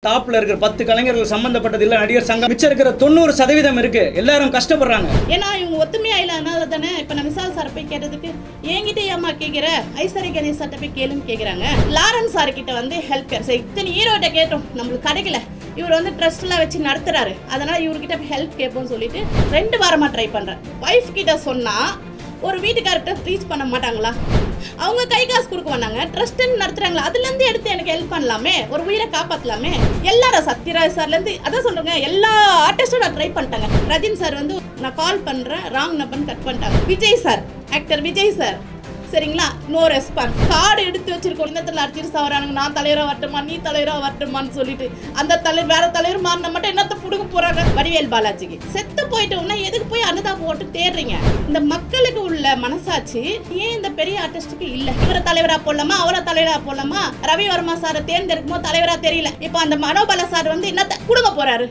டாப்ல இருக்கிற பத்து கலைஞர்கள் சம்பந்தப்பட்டது இல்ல நடிகர் சங்கம் மிச்சம் இருக்கிற தொண்ணூறு சதவீதம் இருக்கு எல்லாரும் கஷ்டப்படுறாங்க ஏன்னா இவங்க ஒத்துமையா இல்லாதனால தானே இப்ப நான் விசால் சார் போய் கேட்டதுக்கு என்கிட்ட ஏமா கேட்கிற ஐஸ்வர்ய கணேஷ் சார்ட்ட போய் கேளுன்னு கேக்குறாங்க லாரன்ஸ் சார் கிட்ட வந்து ஹெல்ப் கேர் சரி இத்தனை ஹீரோட்ட கேட்டோம் நம்மளுக்கு கிடைக்கல இவர் வந்து ட்ரஸ்ட் எல்லாம் வச்சு நடத்துறாரு அதனால இவர்கிட்ட போய் ஹெல்ப் கேட்போம்னு சொல்லிட்டு ரெண்டு வாரமா ட்ரை பண்றேன் ஒய்ஃப் கிட்ட சொன்னா ஒரு வீட்டுக்கார்ட்ட ரீச் பண்ண மாட்டாங்களா அவங்க கை காசு கொடுக்க வந்தாங்க ட்ரஸ்ட்னு நடத்துறாங்களா அதுல இருந்து எடுத்து எனக்கு ஹெல்ப் பண்ணலாமே ஒரு உயிரை காப்பாத்தலாமே எல்லாரும் சத்யராஜ் சார்ல இருந்து அதான் சொல்றேங்க எல்லா ஆர்டிஸ்டும் நான் ட்ரை பண்ணிட்டாங்க ரஜினி சார் வந்து நான் கால் பண்றேன் ராங் நம்பர்னு கட் பண்ணிட்டாங்க Vijay sir actor Vijay sir சரிங்களா நோ ரெஸ்பான்ஸ் கார்டு எடுத்து வச்சிருக்கோம் இன்னத்துல அடிச்சிட்டு சாவறானுங்க நான் தலைவரா வரட்டுமா நீ தலைவரா வரட்டுமான்னு சொல்லிட்டு அந்த தலைவர் வேற தலைவர் மாறின மட்டும் என்னத்த புடுங்க போறாங்க வடிவேல் பாலாஜிக்கு செத்து போயிட்டோம்னா எதுக்கு போய் அனுதாபம் போட்டு தேடுறீங்க இந்த மக்களுக்கு உள்ள மனசாட்சி ஏன் இந்த பெரிய ஆர்டிஸ்டுக்கு இல்ல இவரை தலைவரா போடலாமா அவரை தலைவரா போடலாமா ரவி வர்மா சாரை தேர்ந்தெடுக்கும் போது தலைவரா தெரியல இப்போ அந்த மனோபல சார் வந்து என்னத்த கொடுங்க போறாரு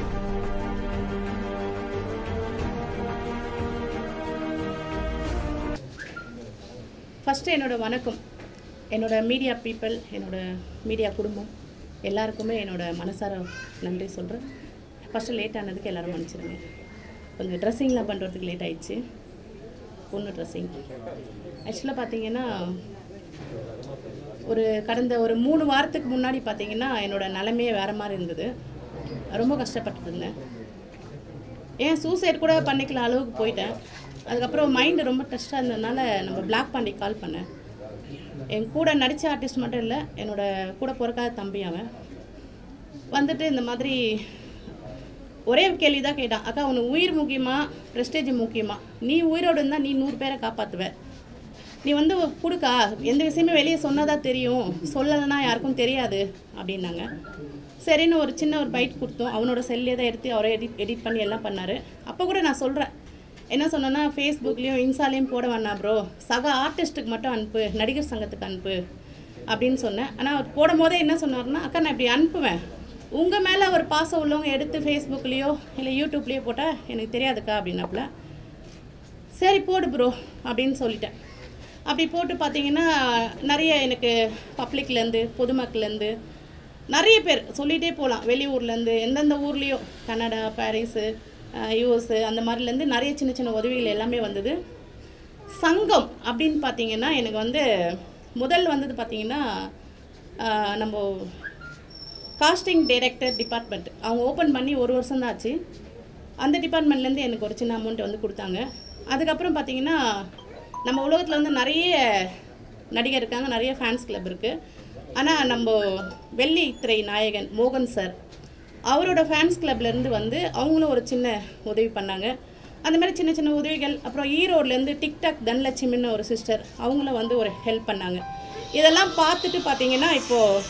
ஃபஸ்ட்டு என்னோட வணக்கம் என்னோட மீடியா பீப்பிள் என்னோட மீடியா குடும்பம் எல்லாருக்குமே என்னோட மனசார நன்றி சொல்கிறேன் ஃபஸ்ட்டு லேட் ஆனதுக்கு எல்லாரும் மன்னிச்சிருங்க கொஞ்சம் ட்ரெஸ்ஸிங்லாம் பண்ணுறதுக்கு லேட் ஆயிடுச்சு பொண்ணு ட்ரெஸ்ஸிங் ஆக்சுவலாக பார்த்தீங்கன்னா ஒரு கடந்த ஒரு மூணு வாரத்துக்கு முன்னாடி பார்த்தீங்கன்னா என்னோட நிலைமையே வேறு மாதிரி இருந்தது ரொம்ப கஷ்டப்பட்டு இருந்தேன் ஏன் சூசைட் கூட பண்ணிக்கல அளவுக்கு போயிட்டேன் அதுக்கப்புறம் மைண்டு ரொம்ப டஸ்ட்டாக இருந்ததுனால நம்ம பிளாக் பாண்டி கால் பண்ணேன் என் கூட நடித்த ஆர்டிஸ்ட் மட்டும் இல்லை என்னோட கூட பிறக்காத தம்பி அவன் வந்துட்டு இந்த மாதிரி ஒரே கேள்வி தான் கேட்டான் அக்கா உனக்கு உயிர் முக்கியமா ப்ரெஸ்டேஜ் முக்கியமா நீ உயிரோடு இருந்தால் நீ நூறு பேரை காப்பாற்றுவ நீ வந்து கொடுக்கா எந்த விஷயமே வெளியே சொன்னதா தெரியும் சொல்லலைன்னா யாருக்கும் தெரியாது அப்படின்னாங்க சரின்னு ஒரு சின்ன ஒரு பைட் கொடுத்தோம் அவனோட செல்லே தான் எடுத்து அவரே எடிட் எடிட் பண்ணி எல்லாம் பண்ணார் அப்போ கூட நான் சொல்கிறேன் என்ன சொன்னேன்னா ஃபேஸ்புக்லேயும் இன்ஸ்டாலையும் போட வேணாம் ப்ரோ சக ஆர்டிஸ்ட்டுக்கு மட்டும் அனுப்பு நடிகர் சங்கத்துக்கு அனுப்பு அப்படின்னு சொன்னேன் ஆனால் அவர் போடும் போதே என்ன சொன்னார்னா அக்கா நான் இப்படி அனுப்புவேன் உங்கள் மேலே ஒரு பாசம் உள்ளவங்க எடுத்து ஃபேஸ்புக்லேயோ இல்லை யூடியூப்லேயோ போட்டால் எனக்கு தெரியாதுக்கா அப்படின்னாப்புல சரி போடு ப்ரோ அப்படின்னு சொல்லிட்டேன் அப்படி போட்டு பார்த்தீங்கன்னா நிறைய எனக்கு பப்ளிக்லேருந்து பொதுமக்கள்லேருந்து நிறைய பேர் சொல்லிகிட்டே போகலாம் வெளியூர்லேருந்து எந்தெந்த ஊர்லேயோ கனடா பாரிஸு யூஎஸ்ஸு அந்த மாதிரிலேருந்து நிறைய சின்ன சின்ன உதவிகள் எல்லாமே வந்தது சங்கம் அப்படின்னு பார்த்தீங்கன்னா எனக்கு வந்து முதல் வந்தது பார்த்தீங்கன்னா ஆஹ், நம்ம காஸ்டிங் டைரக்டர் டிபார்ட்மெண்ட் அவங்க ஓப்பன் பண்ணி ஒரு வருஷம் தான் ஆச்சு அந்த டிபார்ட்மெண்ட்லேருந்து எனக்கு ஒரு சின்ன அமௌண்ட் வந்து கொடுத்தாங்க அதுக்கப்புறம் பார்த்தீங்கன்னா நம்ம உலகத்தில் வந்து நிறைய நடிகர் இருக்காங்க நிறைய ஃபேன்ஸ் கிளப் இருக்குது ஆனால் நம்ம வெள்ளி திரை நாயகன் மோகன் சார் அவரோட ஃபேன்ஸ் கிளப்லேருந்து வந்து அவங்களும் ஒரு சின்ன உதவி பண்ணாங்க அந்த மாதிரி சின்ன சின்ன உதவிகள் அப்புறம் ஈரோட்லேருந்து டிக்டாக் தனலட்சுமின்னு ஒரு சிஸ்டர் அவங்களும் வந்து ஒரு ஹெல்ப் பண்ணாங்க இதெல்லாம் பார்த்துட்டு பார்த்தீங்கன்னா இப்போது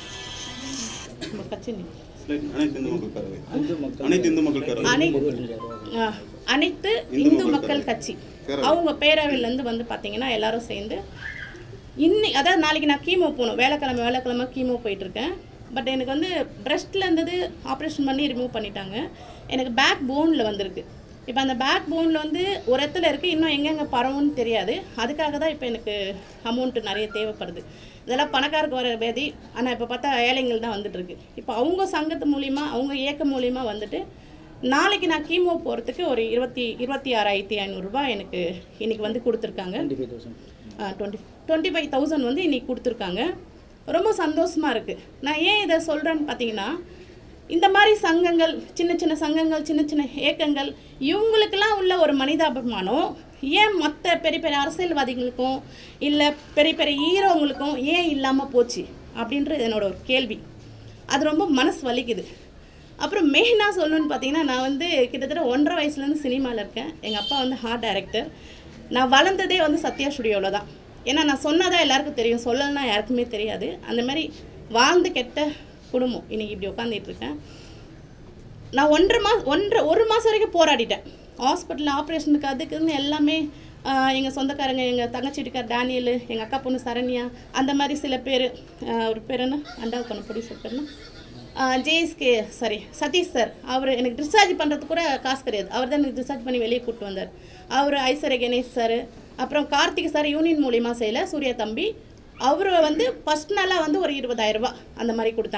நம்ம கட்சி அனைத்து இந்து மக்கள் பேரவை அனைத்து இந்து மக்கள் பேரவை அனை ஆ, அனைத்து இந்து மக்கள் கட்சி அவங்க பேரவையிலேருந்து வந்து பார்த்தீங்கன்னா எல்லாரும் சேர்ந்து இன்னி அதாவது நாளைக்கு நான் கீமோ போகணும் வேலைக்கிழமை வேலைக்கிழமை கீமோ போயிட்டுருக்கேன் பட் எனக்கு வந்து பிரஸ்ட்டில் இருந்தது ஆப்ரேஷன் பண்ணி ரிமூவ் பண்ணிட்டாங்க எனக்கு பேக் போனில் வந்திருக்கு இப்போ அந்த பேக் போனில் வந்து ஒரு இடத்துல இருக்குது இன்னும் எங்கெங்கே பரவும்னு தெரியாது அதுக்காக தான் இப்போ எனக்கு அமௌண்ட்டு நிறைய தேவைப்படுது இதெல்லாம் பணக்காருக்கு வர வேதி ஆனால் இப்போ பார்த்தா ஏழைங்கள் தான் வந்துட்டு இருக்கு இப்போ அவங்க சங்கத்து மூலிமா அவங்க இயக்கம் மூலிமா வந்துட்டு நாளைக்கு நான் கீமோ போகிறதுக்கு ஒரு இருபத்தி இருபத்தி ஆறாயிரத்தி ஐநூறுரூபா எனக்கு இன்னைக்கு வந்து கொடுத்துருக்காங்க டுவெண்ட்டி டுவெண்ட்டி ஃபைவ் தௌசண்ட் வந்து இன்னைக்கு கொடுத்துருக்காங்க ரொம்ப சந்தோஷமாக இருக்குது நான் ஏன் இதை சொல்கிறேன்னு பார்த்தீங்கன்னா இந்த மாதிரி சங்கங்கள் சின்ன சின்ன சங்கங்கள் சின்ன சின்ன இயக்கங்கள் இவங்களுக்கெல்லாம் உள்ள ஒரு மனிதாபிமானம் ஏன் மற்ற பெரிய பெரிய அரசியல்வாதிகளுக்கும் இல்லை பெரிய பெரிய ஹீரோங்களுக்கும் ஏன் இல்லாமல் போச்சு அப்படின்றது என்னோட ஒரு கேள்வி அது ரொம்ப மனசு வலிக்குது அப்புறம் மெயினாக சொல்லணும்னு பார்த்தீங்கன்னா நான் வந்து கிட்டத்தட்ட ஒன்றரை வயசுலேருந்து சினிமாவில் இருக்கேன் எங்கள் அப்பா வந்து ஹார்ட் டைரக்டர் நான் வளர்ந்ததே வந்து சத்யா ஸ்டுடியோவில் தான் ஏன்னா நான் சொன்னதான் எல்லாருக்கும் தெரியும் சொல்லலைன்னா யாருக்குமே தெரியாது அந்த மாதிரி வாழ்ந்து கெட்ட குடும்பம் இன்னைக்கு இப்படி உட்காந்துட்டு இருக்கேன் நான் ஒன்றரை மாதம் ஒன்றரை ஒரு மாதம் வரைக்கும் போராடிட்டேன் ஹாஸ்பிட்டலில் ஆப்ரேஷனுக்கு அதுக்குன்னு எல்லாமே எங்கள் சொந்தக்காரங்க எங்கள் தங்கச்சி வீட்டுக்கார் டேனியல் எங்கள் அக்கா பொண்ணு சரண்யா அந்த மாதிரி சில பேர் ஒரு பேர் என்ன அண்டாவது பொண்ணு ப்ரொடியூசர் பேர்னா ஜேஎஸ்கே சாரி சதீஷ் சார் அவர் எனக்கு டிஸ்சார்ஜ் பண்ணுறதுக்கு கூட காசு கிடையாது அவர் தான் எனக்கு டிஸ்சார்ஜ் பண்ணி வெளியே கூப்பிட்டு வந்தார் அவர் ஐஸ்வர்ய கணேஷ் சார் அப்புறம் கார்த்திக் சார் யூனியன் மூலியமா செய்யல சூர்யா தம்பி அவர் வந்து ஃபஸ்ட் நாளாக வந்து ஒரு இருபதாயிரம் ரூபாய் அந்த மாதிரி கொடுத்தாங்க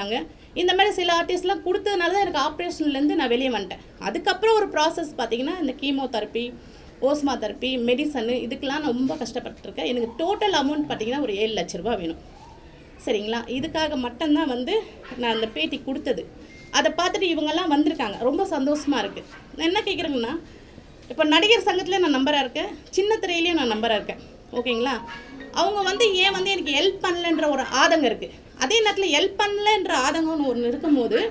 இந்த மாதிரி சில ஆர்டிஸ்ட்லாம் கொடுத்ததுனால தான் எனக்கு ஆப்ரேஷன்லேருந்து நான் வெளியே வந்துட்டேன் அதுக்கப்புறம் ஒரு ப்ராசஸ் பார்த்தீங்கன்னா இந்த கீமோ தெரப்பி ஓஸ்மா தெரப்பி மெடிசனு இதுக்கெல்லாம் நான் ரொம்ப கஷ்டப்பட்டுருக்கேன் எனக்கு டோட்டல் அமௌண்ட் பார்த்தீங்கன்னா ஒரு ஏழு லட்ச ரூபா வேணும் சரிங்களா இதுக்காக மட்டும்தான் வந்து நான் அந்த பேட்டி கொடுத்தது அதை பார்த்துட்டு இவங்கெல்லாம் வந்திருக்காங்க ரொம்ப சந்தோஷமாக இருக்குது நான் என்ன கேட்குறேங்கன்னா இப்போ நடிகர் சங்கத்தில் நான் நம்பராக இருக்கேன் சின்ன திரையிலையும் நான் நம்பராக இருக்கேன் ஓகேங்களா அவங்க வந்து ஏன் வந்து எனக்கு ஹெல்ப் பண்ணலன்ற ஒரு ஆதங்கம் இருக்குது அதே நேரத்தில் ஹெல்ப் பண்ணலன்ற ஆதங்கம்னு ஒன்று இருக்கும்போது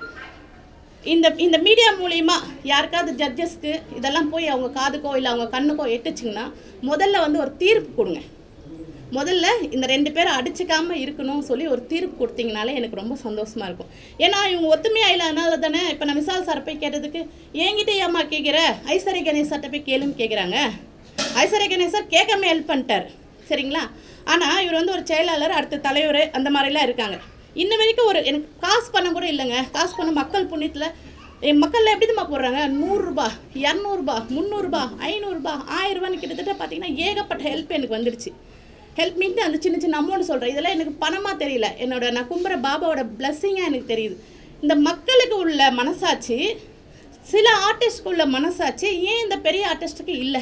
இந்த இந்த மீடியா மூலிமா யாருக்காவது ஜட்ஜஸ்க்கு இதெல்லாம் போய் அவங்க காதுக்கோ இல்லை அவங்க கண்ணுக்கோ எட்டுச்சிங்கன்னா முதல்ல வந்து ஒரு தீர்ப்பு கொடுங்க முதல்ல இந்த ரெண்டு பேரை அடிச்சுக்காம இருக்கணும் சொல்லி ஒரு தீர்ப்பு கொடுத்தீங்கனாலே எனக்கு ரொம்ப சந்தோஷமா இருக்கும் ஏன்னா இவங்க ஒத்துமையா இல்லாதனால தானே இப்போ நான் விசால் சார் போய் கேட்டதுக்கு என்கிட்ட ஏம்மா கேட்குற ஐஸ்வர்ய கணேசர்கிட்ட போய் கேளுன்னு கேட்குறாங்க ஐஸ்வர்ய கணேசர் கேட்காம ஹெல்ப் பண்ணிட்டார் சரிங்களா ஆனால் இவர் வந்து ஒரு செயலாளர் அடுத்த தலைவர் அந்த மாதிரிலாம் இருக்காங்க இன்ன வரைக்கும் ஒரு எனக்கு காசு பணம் கூட இல்லைங்க காசு பணம் மக்கள் புண்ணியத்தில் என் மக்கள்லாம் எப்படி தெரியுமா போடுறாங்க நூறுரூபா இரநூறுபா முந்நூறுரூபா ஐநூறுரூபா ஆயிரரூபான்னு கிட்டத்தட்ட பார்த்தீங்கன்னா ஏகப்பட்ட ஹெல்ப் எனக்கு வந்துடுச்சு ஹெல்ப் மீட்டு அந்த சின்ன சின்ன அமௌண்ட் சொல்கிறேன் இதெல்லாம் எனக்கு பணமாக தெரியல என்னோட நான் கும்புற பாபாவோட பிளஸ்ஸிங்காக எனக்கு தெரியுது இந்த மக்களுக்கு உள்ள மனசாட்சி சில ஆர்டிஸ்ட்க்கு உள்ள மனசாட்சி ஏன் இந்த பெரிய ஆர்டிஸ்ட்டுக்கு இல்லை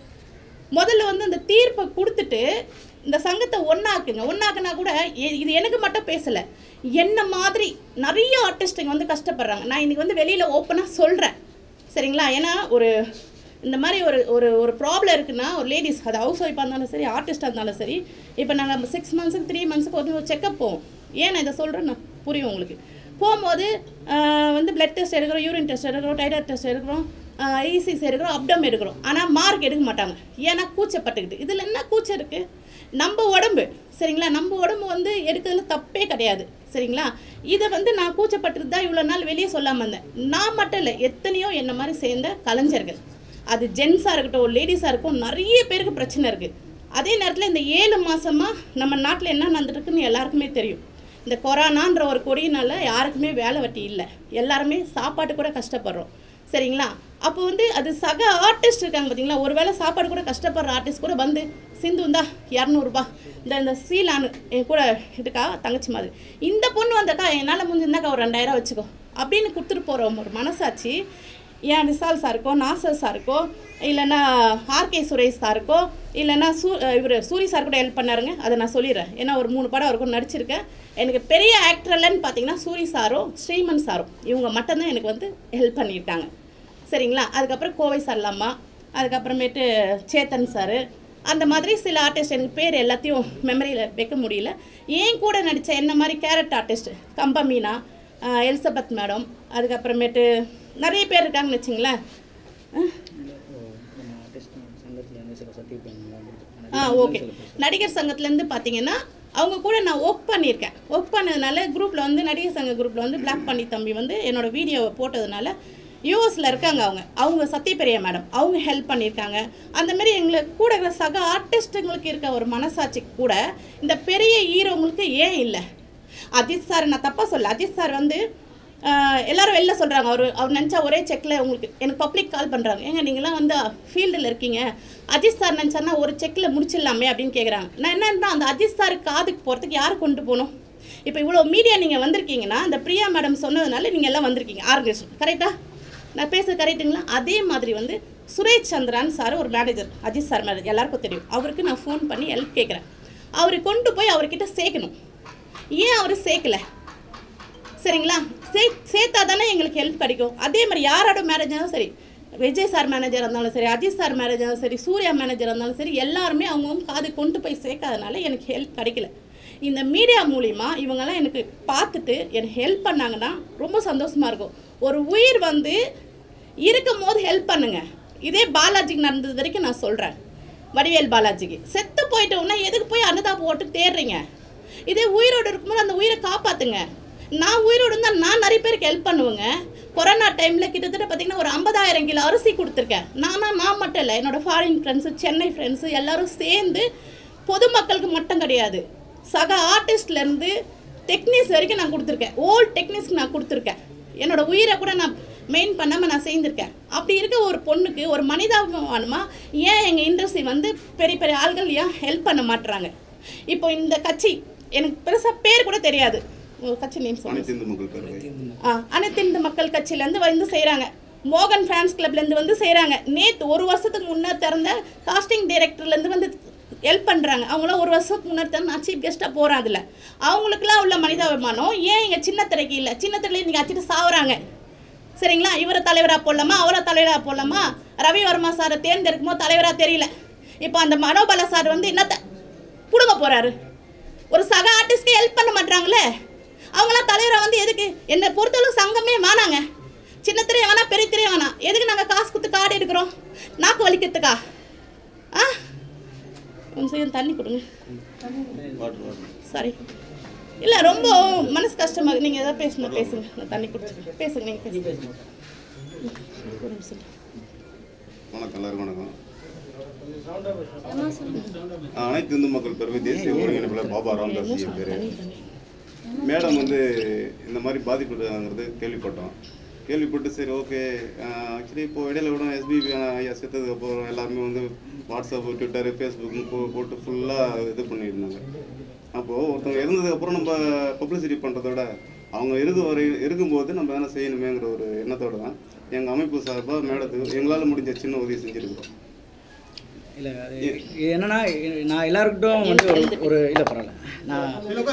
முதல்ல வந்து அந்த தீர்ப்பை கொடுத்துட்டு இந்த சங்கத்தை ஒன்றாக்குங்க ஒன்றாக்குனா கூட எ- இது எனக்கு மட்டும் பேசலை என்ன மாதிரி நிறைய ஆர்டிஸ்ட்டுங்க வந்து கஷ்டப்படுறாங்க நான் இன்னைக்கு வந்து வெளியில் ஓப்பனாக சொல்கிறேன் சரிங்களா ஏன்னா ஒரு இந்த மாதிரி ஒரு ஒரு ஒரு ப்ராப்ளம் இருக்குன்னா ஒரு லேடிஸ் அது ஹவுஸ் ஒய்ஃபாக இருந்தாலும் சரி ஆர்டிஸ்டாக இருந்தாலும் சரி இப்போ நாங்கள் சிக்ஸ் மந்த்ஸுக்கு த்ரீ மந்த்ஸுக்கு ஒரு செக்கப் போவோம் ஏன் நான் இதை சொல்கிறேன்னு புரியும் உங்களுக்கு போகும்போது ஆஹ், வந்து பிளட் டெஸ்ட் எடுக்கிறோம் யூரின் டெஸ்ட் எடுக்கிறோம் டைராய்ட் டெஸ்ட் எடுக்கிறோம் ஈசிஸ் எடுக்கிறோம் அப்டம் எடுக்கிறோம் ஆனால் மார்க் எடுக்க மாட்டாங்க ஏன்னா கூச்சப்பட்டுக்கிட்டு இதில் என்ன கூச்சம் இருக்குது நம்ம உடம்பு சரிங்களா நம்ம உடம்பு வந்து எடுக்கிறதுல தப்பே கிடையாது சரிங்களா இதை வந்து நான் கூச்சப்பட்டுட்டு தான் இவ்வளோ நாள் வெளியே சொல்லாமல் இருந்தேன் நான் மட்டும் இல்லை எத்தனையோ என்ன மாதிரி சேர்ந்த கலைஞர்கள் அது ஜென்ஸாக இருக்கட்டும் லேடிஸாக இருக்கும் நிறைய பேருக்கு பிரச்சனை இருக்குது அதே நேரத்தில் இந்த ஏழு மாசமா நம்ம நாட்டில் என்ன நடந்துருக்குன்னு எல்லாருக்குமே தெரியும் இந்த கொரோனான்ற ஒரு கொடியினால யாருக்குமே வேலை வெட்டி இல்லை எல்லாருமே சாப்பாட்டு கூட கஷ்டப்படுறோம் சரிங்களா அப்போ வந்து அது சக ஆர்டிஸ்ட் இருக்காங்க பார்த்தீங்களா ஒருவேளை சாப்பாடு கூட கஷ்டப்படுற ஆர்டிஸ்ட் கூட வந்து சிந்து இந்தா இரநூறுபா இந்த இந்த சீலானு என் கூட இருக்கா தங்கச்சி மாதிரி இந்த பொண்ணு வந்தக்கா என்னால் முடிஞ்சிருந்தாக்கா ஒரு ரெண்டாயிரம் வச்சுக்கோ அப்படின்னு கொடுத்துட்டு போகிற ஒரு மனசாட்சி ஏன் விசால் சாருக்கோ நாசர் சாருக்கோ இல்லைன்னா ஆர்கே சுரேஷ் சாருக்கோ இல்லைன்னா சூ இவர் சூரி சார் கூட ஹெல்ப் பண்ணாருங்க அதை நான் சொல்லிடுறேன் ஏன்னா ஒரு மூணு படம் அவருக்கும் நடிச்சிருக்கேன் எனக்கு பெரிய ஆக்டர்லன்னு பார்த்தீங்கன்னா சூரி சாரும் ஸ்ரீமன் சாரும் இவங்க மட்டும்தான் எனக்கு வந்து ஹெல்ப் பண்ணியிருக்காங்க சரிங்களா அதுக்கப்புறம் கோவை சல்லாமா அதுக்கப்புறமேட்டு சேத்தன் சார் அந்த மாதிரி சில ஆர்டிஸ்ட் எனக்கு பேர் எல்லாத்தையும் மெமரியில் வைக்க முடியல ஏன் கூட நடித்த என்ன மாதிரி கேரட் ஆர்டிஸ்ட் கம்பா மீனா ஆஹ் எலிசபெத் மேடம் அதுக்கப்புறமேட்டு நிறைய பேர் இருக்காங்கன்னு வச்சுங்களேன் நம்ம ஆர்டிஸ்ட் சங்கத்தில் இருந்து சில சர்டிஃபிகேட் ஆ ஓகே நடிகர் சங்கத்துலேருந்து பார்த்தீங்கன்னா அவங்க கூட நான் ஒர்க் பண்ணியிருக்கேன் ஒர்க் பண்ணதுனால குரூப்பில் வந்து நடிகர் சங்க குரூப்பில் வந்து பிளாக் பண்ணி தம்பி வந்து என்னோட வீடியோவை போட்டதுனால யூஎஸில் இருக்காங்க அவங்க அவங்க சத்யபிரியா மேடம் அவங்க ஹெல்ப் பண்ணியிருக்காங்க அந்த மாதிரி எங்களுக்கு கூட இருக்கிற சக ஆர்டிஸ்ட்டுங்களுக்கு இருக்க ஒரு மனசாட்சி கூட இந்த பெரிய ஹீரோங்களுக்கு ஏன் இல்லை அஜித் சார் நான் தப்பாக சொல்ல அஜித் சார் வந்து ஆஹ், எல்லாரும் வெளில சொல்கிறாங்க அவர் அவர் நினச்சா ஒரே செக்கில் உங்களுக்கு எனக்கு பப்ளிக் கால் பண்ணுறாங்க ஏங்க நீங்களாம் வந்து ஃபீல்டில் இருக்கீங்க அஜித் சார் நினச்சாருன்னா ஒரு செக்கில் முடிச்சிடலாமே அப்படின்னு கேட்குறாங்க நான் என்னன்னா அந்த அஜித் சார் காதுக்கு போகிறதுக்கு யார் கொண்டு போகணும் இப்போ இவ்வளோ மீடியா நீங்கள் வந்திருக்கீங்கன்னா அந்த பிரியா மேடம் சொன்னதுனால நீங்கள் எல்லாம் வந்திருக்கீங்க ஆர்கனைசேஷன் கரெக்டாக நான் பேசுறது கரெக்டுங்களா அதே மாதிரி வந்து சுரேஷ் சந்திரான் சார் ஒரு மேனேஜர் அஜித் சார் மேனேஜர் எல்லாருக்கும் தெரியும் அவருக்கு நான் ஃபோன் பண்ணி ஹெல்ப் கேட்குறேன் அவரை கொண்டு போய் அவர்கிட்ட சேர்க்கணும் ஏன் அவர் சேர்க்கல சரிங்களா சே சேர்த்தா தானே எங்களுக்கு ஹெல்ப் கிடைக்கும் அதே மாதிரி யாரோட மேனேஜரும் சரி விஜய் சார் மேனேஜர் இருந்தாலும் சரி அஜித் சார் மேனேஜர் இருந்தாலும் சரி சூர்யா மேனேஜர் இருந்தாலும் சரி எல்லாருமே அவங்கவுங்க காது கொண்டு போய் சேர்க்காதனால எனக்கு ஹெல்ப் கிடைக்கல இந்த மீடியா மூலிமா இவங்கெல்லாம் எனக்கு பார்த்துட்டு எனக்கு ஹெல்ப் பண்ணாங்கன்னா ரொம்ப சந்தோஷமாக இருக்கும் ஒரு உயிர் வந்து இருக்கும் போது ஹெல்ப் பண்ணுங்க இதே பாலாஜிக்கு நடந்தது வரைக்கும் நான் சொல்கிறேன் வடிவேல் பாலாஜிக்கு செத்து போயிட்டோம்னா எதுக்கு போய் அன்னதாப்பு போட்டு தேடுறீங்க இதே உயிரோடு இருக்கும்போது அந்த உயிரை காப்பாற்றுங்க நான் உயிரோடு இருந்தால் நான் நிறைய பேருக்கு ஹெல்ப் பண்ணுவேங்க கொரோனா டைமில் கிட்டத்தட்ட பார்த்தீங்கன்னா ஒரு ஐம்பதாயிரம் கிலோ அரிசி கொடுத்துருக்கேன் நானா நான் மட்டும் இல்லை என்னோட ஃபாரின் ஃப்ரெண்ட்ஸு சென்னை ஃப்ரெண்ட்ஸு எல்லாரும் சேர்ந்து பொதுமக்களுக்கு மட்டும் கிடையாது சக ஆர்டிஸ்ட்லேருந்து டெக்னிக்ஸ் வரைக்கும் நான் கொடுத்துருக்கேன் ஓல்ட் டெக்னிக்ஸ்க்கு நான் கொடுத்துருக்கேன் என்னோட உயிரை கூட நான் மெயின் பண்ணாமல் நான் சேர்ந்துருக்கேன் அப்படி இருக்க ஒரு பொண்ணுக்கு ஒரு மனிதாபிமானமா ஏன் எங்கள் இண்டஸ்ட்ரி வந்து பெரிய பெரிய ஆள்கள் ஏன் ஹெல்ப் பண்ண மாட்டுறாங்க இப்போ இந்த கட்சி எனக்கு பெருசாக பேர் கூட தெரியாது உங்கள் கட்சி நேம் சொல்லுங்கள் அனைத்து இந்து மக்கள் பேரவை ஆ அனைத்து இந்து மக்கள் கட்சியிலேருந்து வந்து செய்கிறாங்க மோகன் ஃபேன்ஸ் கிளப்லேருந்து வந்து செய்கிறாங்க நேற்று ஒரு வருஷத்துக்கு முன்னர் திறந்த காஸ்டிங் டைரக்டர்லேருந்து வந்து ஹெல்ப் பண்ணுறாங்க அவங்களாம் ஒரு வருஷத்துக்கு முன்னாடி திறந்து நான் சீஃப் கெஸ்ட்டாக போகிறேன் அதில் அவங்களுக்குலாம் உள்ள மனிதாபிமானம் ஏன் இங்கே சின்ன திரைக்கு இல்லை சின்ன திரையில நீங்கள் அச்சிட்டு சாவுறாங்க சரிங்களா இவரை தலைவராக போடலாமா அவரை தலைவராக போடலாமா ரவி வர்மா சாரை தேர்ந்தெடுக்கும் போது தலைவராக தெரியல இப்போ அந்த மனோபல சார் வந்து என்னத்தை பிடுங்க போகிறாரு ஒரு சக ஆர்டிஸ்ட்க்கு ஹெல்ப் பண்ண மாட்டாங்களே அவங்களாம் தலைவரை வந்து எதுக்கு என்னை பொறுத்தளவு சங்கமே வேணாங்க சின்ன திரையை வேணாம் பெரிய திரையை வேணாம் எதுக்கு நாங்கள் காசு கொடுத்து கார்டு எடுக்கிறோம் நாக்கு வலிக்கிறதுக்கா ஆ ஒரு செகண்ட் தண்ணி கொடுங்க வாட்டர் வாட்டர் சாரி இல்லை ரொம்ப மனசு கஷ்டமாக இருக்கு நீங்கள் எதாவது பேசணும் பேசுங்க நான் தண்ணி குடிச்சிருக்கேன் பேசுங்க நீங்கள் பேசுங்க ஒரு நிமிஷம் வணக்கம் எல்லாருக்கும் வணக்கம் ஆ, அனைத்து இந்து மக்கள் பேரவை தேசிய ஒருங்கிணைப்பாளர் பாபா ராம்தாஸ் என் பேர் மேடம் வந்து இந்த மாதிரி பாதிப்புங்கிறது கேள்விப்பட்டோம் கேள்விப்பட்டு சரி ஓகே ஆக்சுவலி இப்போ இடையில கூட எஸ்பிபி ஐயா செத்ததுக்கு அப்புறம் எல்லாருமே வந்து வாட்ஸ்அப் ட்விட்டர் ஃபேஸ்புக்னு போ போட்டு ஃபுல்லாக இது பண்ணியிருந்தாங்க அப்போது ஒருத்தவங்க இறந்ததுக்கப்புறம் நம்ம பப்ளிசிட்டி பண்ணுறத விட அவங்க இருக்கு வரை இருக்கும்போது நம்ம என்ன செய்யணுமேங்கிற ஒரு எண்ணத்தோடு தான் எங்கள் அமைப்பு சார்பாக மேடத்துக்கு எங்களால் முடிஞ்ச சின்ன உதவி செஞ்சுருக்கிறோம் இல்லை அது என்னன்னா நான் எல்லாருக்கிட்டும் வந்து ஒரு ஒரு இல்லை பரவாயில்ல நான்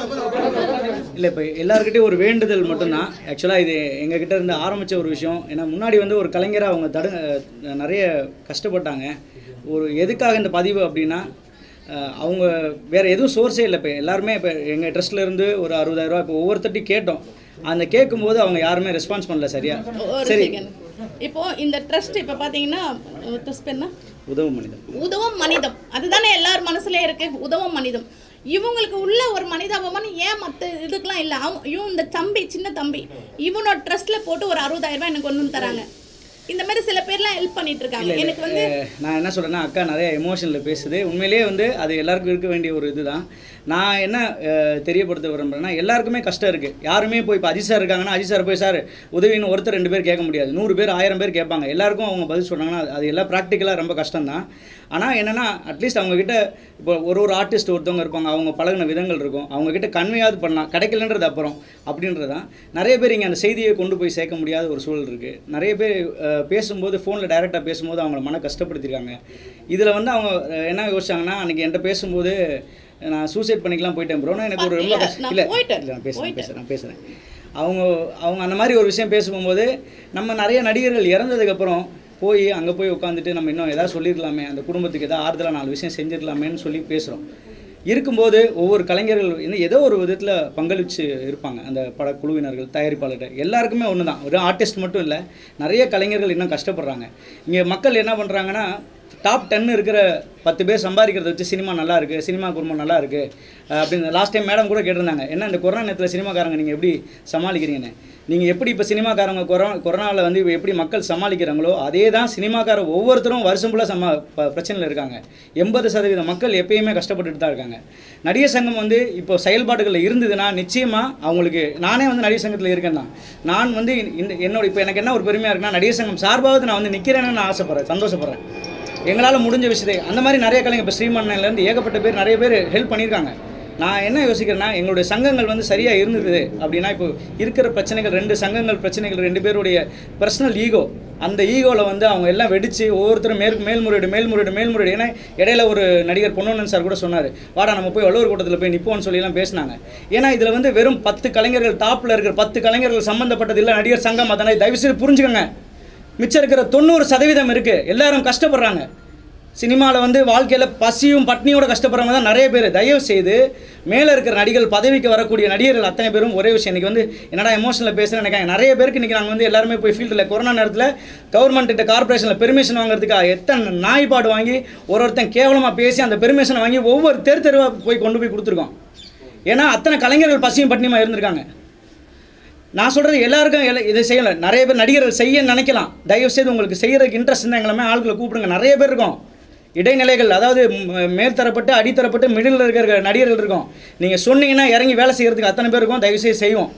இல்லை இப்போ எல்லாருக்கிட்டையும் ஒரு வேண்டுதல் மட்டும்தான் ஆக்சுவலாக இது எங்ககிட்ட இருந்து ஆரம்பித்த ஒரு விஷயம் ஏன்னா முன்னாடி வந்து ஒரு கலைஞராக அவங்க தடு நிறைய கஷ்டப்பட்டாங்க ஒரு எதுக்காக இந்த பதிவு அப்படின்னா அஹ், அவங்க வேறு எதுவும் சோர்ஸே இல்லை இப்போ எல்லாருமே இப்போ எங்கள் ட்ரஸ்ட்லேருந்து ஒரு அறுபதாயிரரூவா இப்போ ஒவ்வொருத்தட்டையும் கேட்டோம் அந்த கேட்கும்போது அவங்க யாருமே ரெஸ்பான்ஸ் பண்ணல சரியா ஒரு சரி செகண்ட் இப்போ இந்த ட்ரஸ்ட் இப்போ பார்த்தீங்கன்னா ட்ரஸ்ட் என்ன உதவும் மனிதன் உதவும் மனிதம் அதுதானே எல்லார் மனசுலயே இருக்கு உதவும் மனிதம் இவங்களுக்கு உள்ள ஒரு மனிதாபமானம் ஏன் மற்ற இதுக்கெல்லாம் இல்லை அவன் இவன் இந்த தம்பி சின்ன தம்பி இவனோட ட்ரஸ்ட்ல போட்டு ஒரு அறுபதாயிரம் ரூபாய் எனக்கு கொண்டு வந்து தராங்க இந்த மாதிரி சில பேர்லாம் ஹெல்ப் பண்ணிட்டு இருக்காங்க எனக்கு வந்து அஹ் நான் என்ன சொல்கிறேன்னா அக்கா நிறைய எமோஷனில் பேசுது உண்மையிலேயே வந்து அது எல்லாருக்கும் இருக்க வேண்டிய ஒரு இதுதான் நான் என்ன அஹ், தெரியப்படுத்த விரும்புகிறேன்னா எல்லாருக்குமே கஷ்டம் இருக்குது யாருமே போய் இப்போ அஜித் சார் இருக்காங்கன்னா அஜித் சார் போய் சார் உதவின்னு ஒருத்தர் ரெண்டு பேர் கேட்க முடியாது நூறு பேர் ஆயிரம் பேர் கேட்பாங்க எல்லாருக்கும் அவங்க பதில் சொன்னாங்கன்னா அது- அது எல்லாம் ப்ராக்டிக்கலாக ரொம்ப கஷ்டம் தான் ஆனால் என்னென்னா அட்லீஸ்ட் அவங்கக்கிட்ட இப்போ ஒரு ஒரு ஆர்டிஸ்ட் ஒருத்தவங்க இருப்பாங்க அவங்க பழகின விதங்கள் இருக்கும் அவங்கக்கிட்ட கன்வையாவது பண்ணலாம் கிடைக்கலன்றது அப்புறம் அப்படின்றது தான் நிறைய பேர் இங்கே அந்த செய்தியை கொண்டு போய் சேர்க்க முடியாத ஒரு சூழல் இருக்குது நிறைய பேர் அஹ், பேசும்போது ஃபோனில் டைரெக்டாக பேசும்போது அவங்கள மன கஷ்டப்படுத்திருக்காங்க இதில் வந்து அவங்க அஹ், என்ன யோசிச்சாங்கன்னா அன்றைக்கி என்கிட்ட பேசும்போது நான் சூசைட் பண்ணிக்கலாம் போயிட்டேன் ப்ரோனா எனக்கு ஒரு ரொம்ப இல்ல, கஷ்டம் நான் இல்லை போயிட்டேன். இல்லை நான் பேசுகிறேன் போயிட்டேன். பேசுகிறேன் நான் பேசுகிறேன் அவங்க அவங்க அந்த மாதிரி ஒரு விஷயம் பேசும்போது நம்ம நிறைய நடிகர்கள் இறந்ததுக்கப்புறம் போய் அங்கே போய் உட்காந்துட்டு நம்ம இன்னும் ஏதாவது சொல்லியிருக்கலாமே அந்த குடும்பத்துக்கு ஏதாவது ஆறுதலாக நாலு விஷயம் செஞ்சிருக்கலாமேன்னு சொல்லி பேசுகிறோம் இருக்கும்போது ஒவ்வொரு கலைஞர்கள் இன்னும் ஏதோ ஒரு விதத்தில் பங்களிச்சு இருப்பாங்க அந்த படக்குழுவினர்கள் தயாரிப்பாளர்கள் எல்லாருக்குமே ஒன்று தான் ஒரு ஆர்டிஸ்ட் மட்டும் இல்லை நிறைய கலைஞர்கள் இன்னும் கஷ்டப்படுறாங்க இங்கே மக்கள் என்ன பண்ணுறாங்கன்னா டாப் டென் இருக்கிற பத்து பேர் சம்பாதிக்கிறத வச்சு சினிமா நல்லா இருக்கு சினிமா குடும்பம் நல்லா இருக்கு அஹ் அப்படின்னு லாஸ்ட் டைம் மேடம் கூட கேட்டிருந்தாங்க என்ன இந்த கொரோனா நேரத்தில் சினிமாக்காரங்க நீங்கள் எப்படி சமாளிக்கிறீங்கன்னு நீங்கள் எப்படி இப்போ சினிமாக்காரங்க கொரோனா கொரோனாவில் வந்து இப்ப எப்படி மக்கள் சமாளிக்கிறாங்களோ அதே தான் சினிமாக்கார ஒவ்வொருத்தரும் வருஷம் ஃபுல்லாக சமா ப- பிரச்சனையில் இருக்காங்க எண்பது சதவீத மக்கள் எப்பயுமே கஷ்டப்பட்டுட்டு தான் இருக்காங்க நடிகர் சங்கம் வந்து இப்போ செயல்பாடுகளில் இருந்ததுன்னா நிச்சயமாக அவங்களுக்கு நானே வந்து நடிகர் சங்கத்தில் இருக்கேன் தான் நான் வந்து இந்த என்னோட இப்போ எனக்கு என்ன ஒரு பெருமையாக இருக்குன்னா நடிகர் சங்கம் சார்பாவது நான் வந்து நிற்கிறேன்னு நான் ஆசைப்பட்றேன் சந்தோஷப்படுறேன் எங்களால் முடிஞ்ச விஷயத்தை அந்த மாதிரி நிறைய கலைஞர் இப்போ ஸ்ரீமன்னன்லேருந்து ஏகப்பட்ட பேர் நிறைய பேர் ஹெல்ப் பண்ணியிருக்காங்க நான் என்ன யோசிக்கிறேன்னா எங்களுடைய சங்கங்கள் வந்து சரியாக இருந்தது அப்படின்னா இப்போ இருக்கிற பிரச்சனைகள் ரெண்டு சங்கங்கள் பிரச்சனைகள் ரெண்டு பேருடைய பர்சனல் ஈகோ அந்த ஈகோவில் வந்து அவங்க எல்லாம் வெடிச்சு ஒவ்வொருத்தரும் மேல் மேல்முறையீடு மேல்முறையீடு மேல்முறையீடு ஏன்னா இடையில ஒரு நடிகர் பொன்னொன்னன் சார் கூட சொன்னார் வாடா நம்ம போய் வள்ளுவர் கூட்டத்தில் போய் நிப்போம்னு சொல்லிலாம் பேசினாங்க ஏன்னா இதில் வந்து வெறும் பத்து கலைஞர்கள் டாப்பில் இருக்கிற பத்து கலைஞர்கள் சம்மந்தப்பட்டது இல்லை நடிகர் சங்கம் அதனை தயவுசெய்து புரிஞ்சுக்கோங்க மிச்சம் இருக்கிற தொண்ணூறு சதவீதம் இருக்குது எல்லாரும் கஷ்டப்படுறாங்க சினிமாவில் வந்து வாழ்க்கையில் பசியும் பட்னியோட கஷ்டப்படுறவங்க தான் நிறைய பேர் தயவு செய்து மேலே இருக்கிற நடிகர்கள் பதவிக்கு வரக்கூடிய நடிகர்கள் அத்தனை பேரும் ஒரே விஷயம் இன்றைக்கி வந்து என்னடா எமோஷனில் பேசுகிறேன் நினைக்காங்க நிறைய பேருக்கு இன்றைக்கி நாங்கள் வந்து எல்லாருமே போய் ஃபீல்டில் கொரோனா நேரத்தில் கவர்மெண்ட்டு கார்பரேஷனில் பெர்மிஷன் வாங்குறதுக்காக எத்தனை நாய்ப்பாடு வாங்கி ஒரு ஒருத்தன் கேவலமாக பேசி அந்த பெர்மிஷனை வாங்கி ஒவ்வொரு தெரு தெருவாக போய் கொண்டு போய் கொடுத்துருக்கோம் ஏன்னா அத்தனை கலைஞர்கள் பசியும் பட்னியுமா இருந்திருக்காங்க நான் சொல்கிறது எல்லாருக்கும் எல்லா இதை செய்யலை நிறைய பேர் நடிகர்கள் செய்ய நினைக்கலாம் தயவு செய்து உங்களுக்கு செய்கிறதுக்கு இன்ட்ரெஸ்ட் இருந்தால் எங்களுமே ஆட்களை கூப்பிடுங்க நிறைய பேர் இருக்கோம் இடைநிலைகள் அதாவது ம், மேல்தரப்பட்டு அடித்தரப்பட்டு மிடில் இருக்கிற நடிகர்கள் இருக்கோம் நீங்கள் சொன்னீங்கன்னா இறங்கி வேலை செய்கிறதுக்கு அத்தனை பேர் இருக்கோம் தயவு செய்து செய்வோம்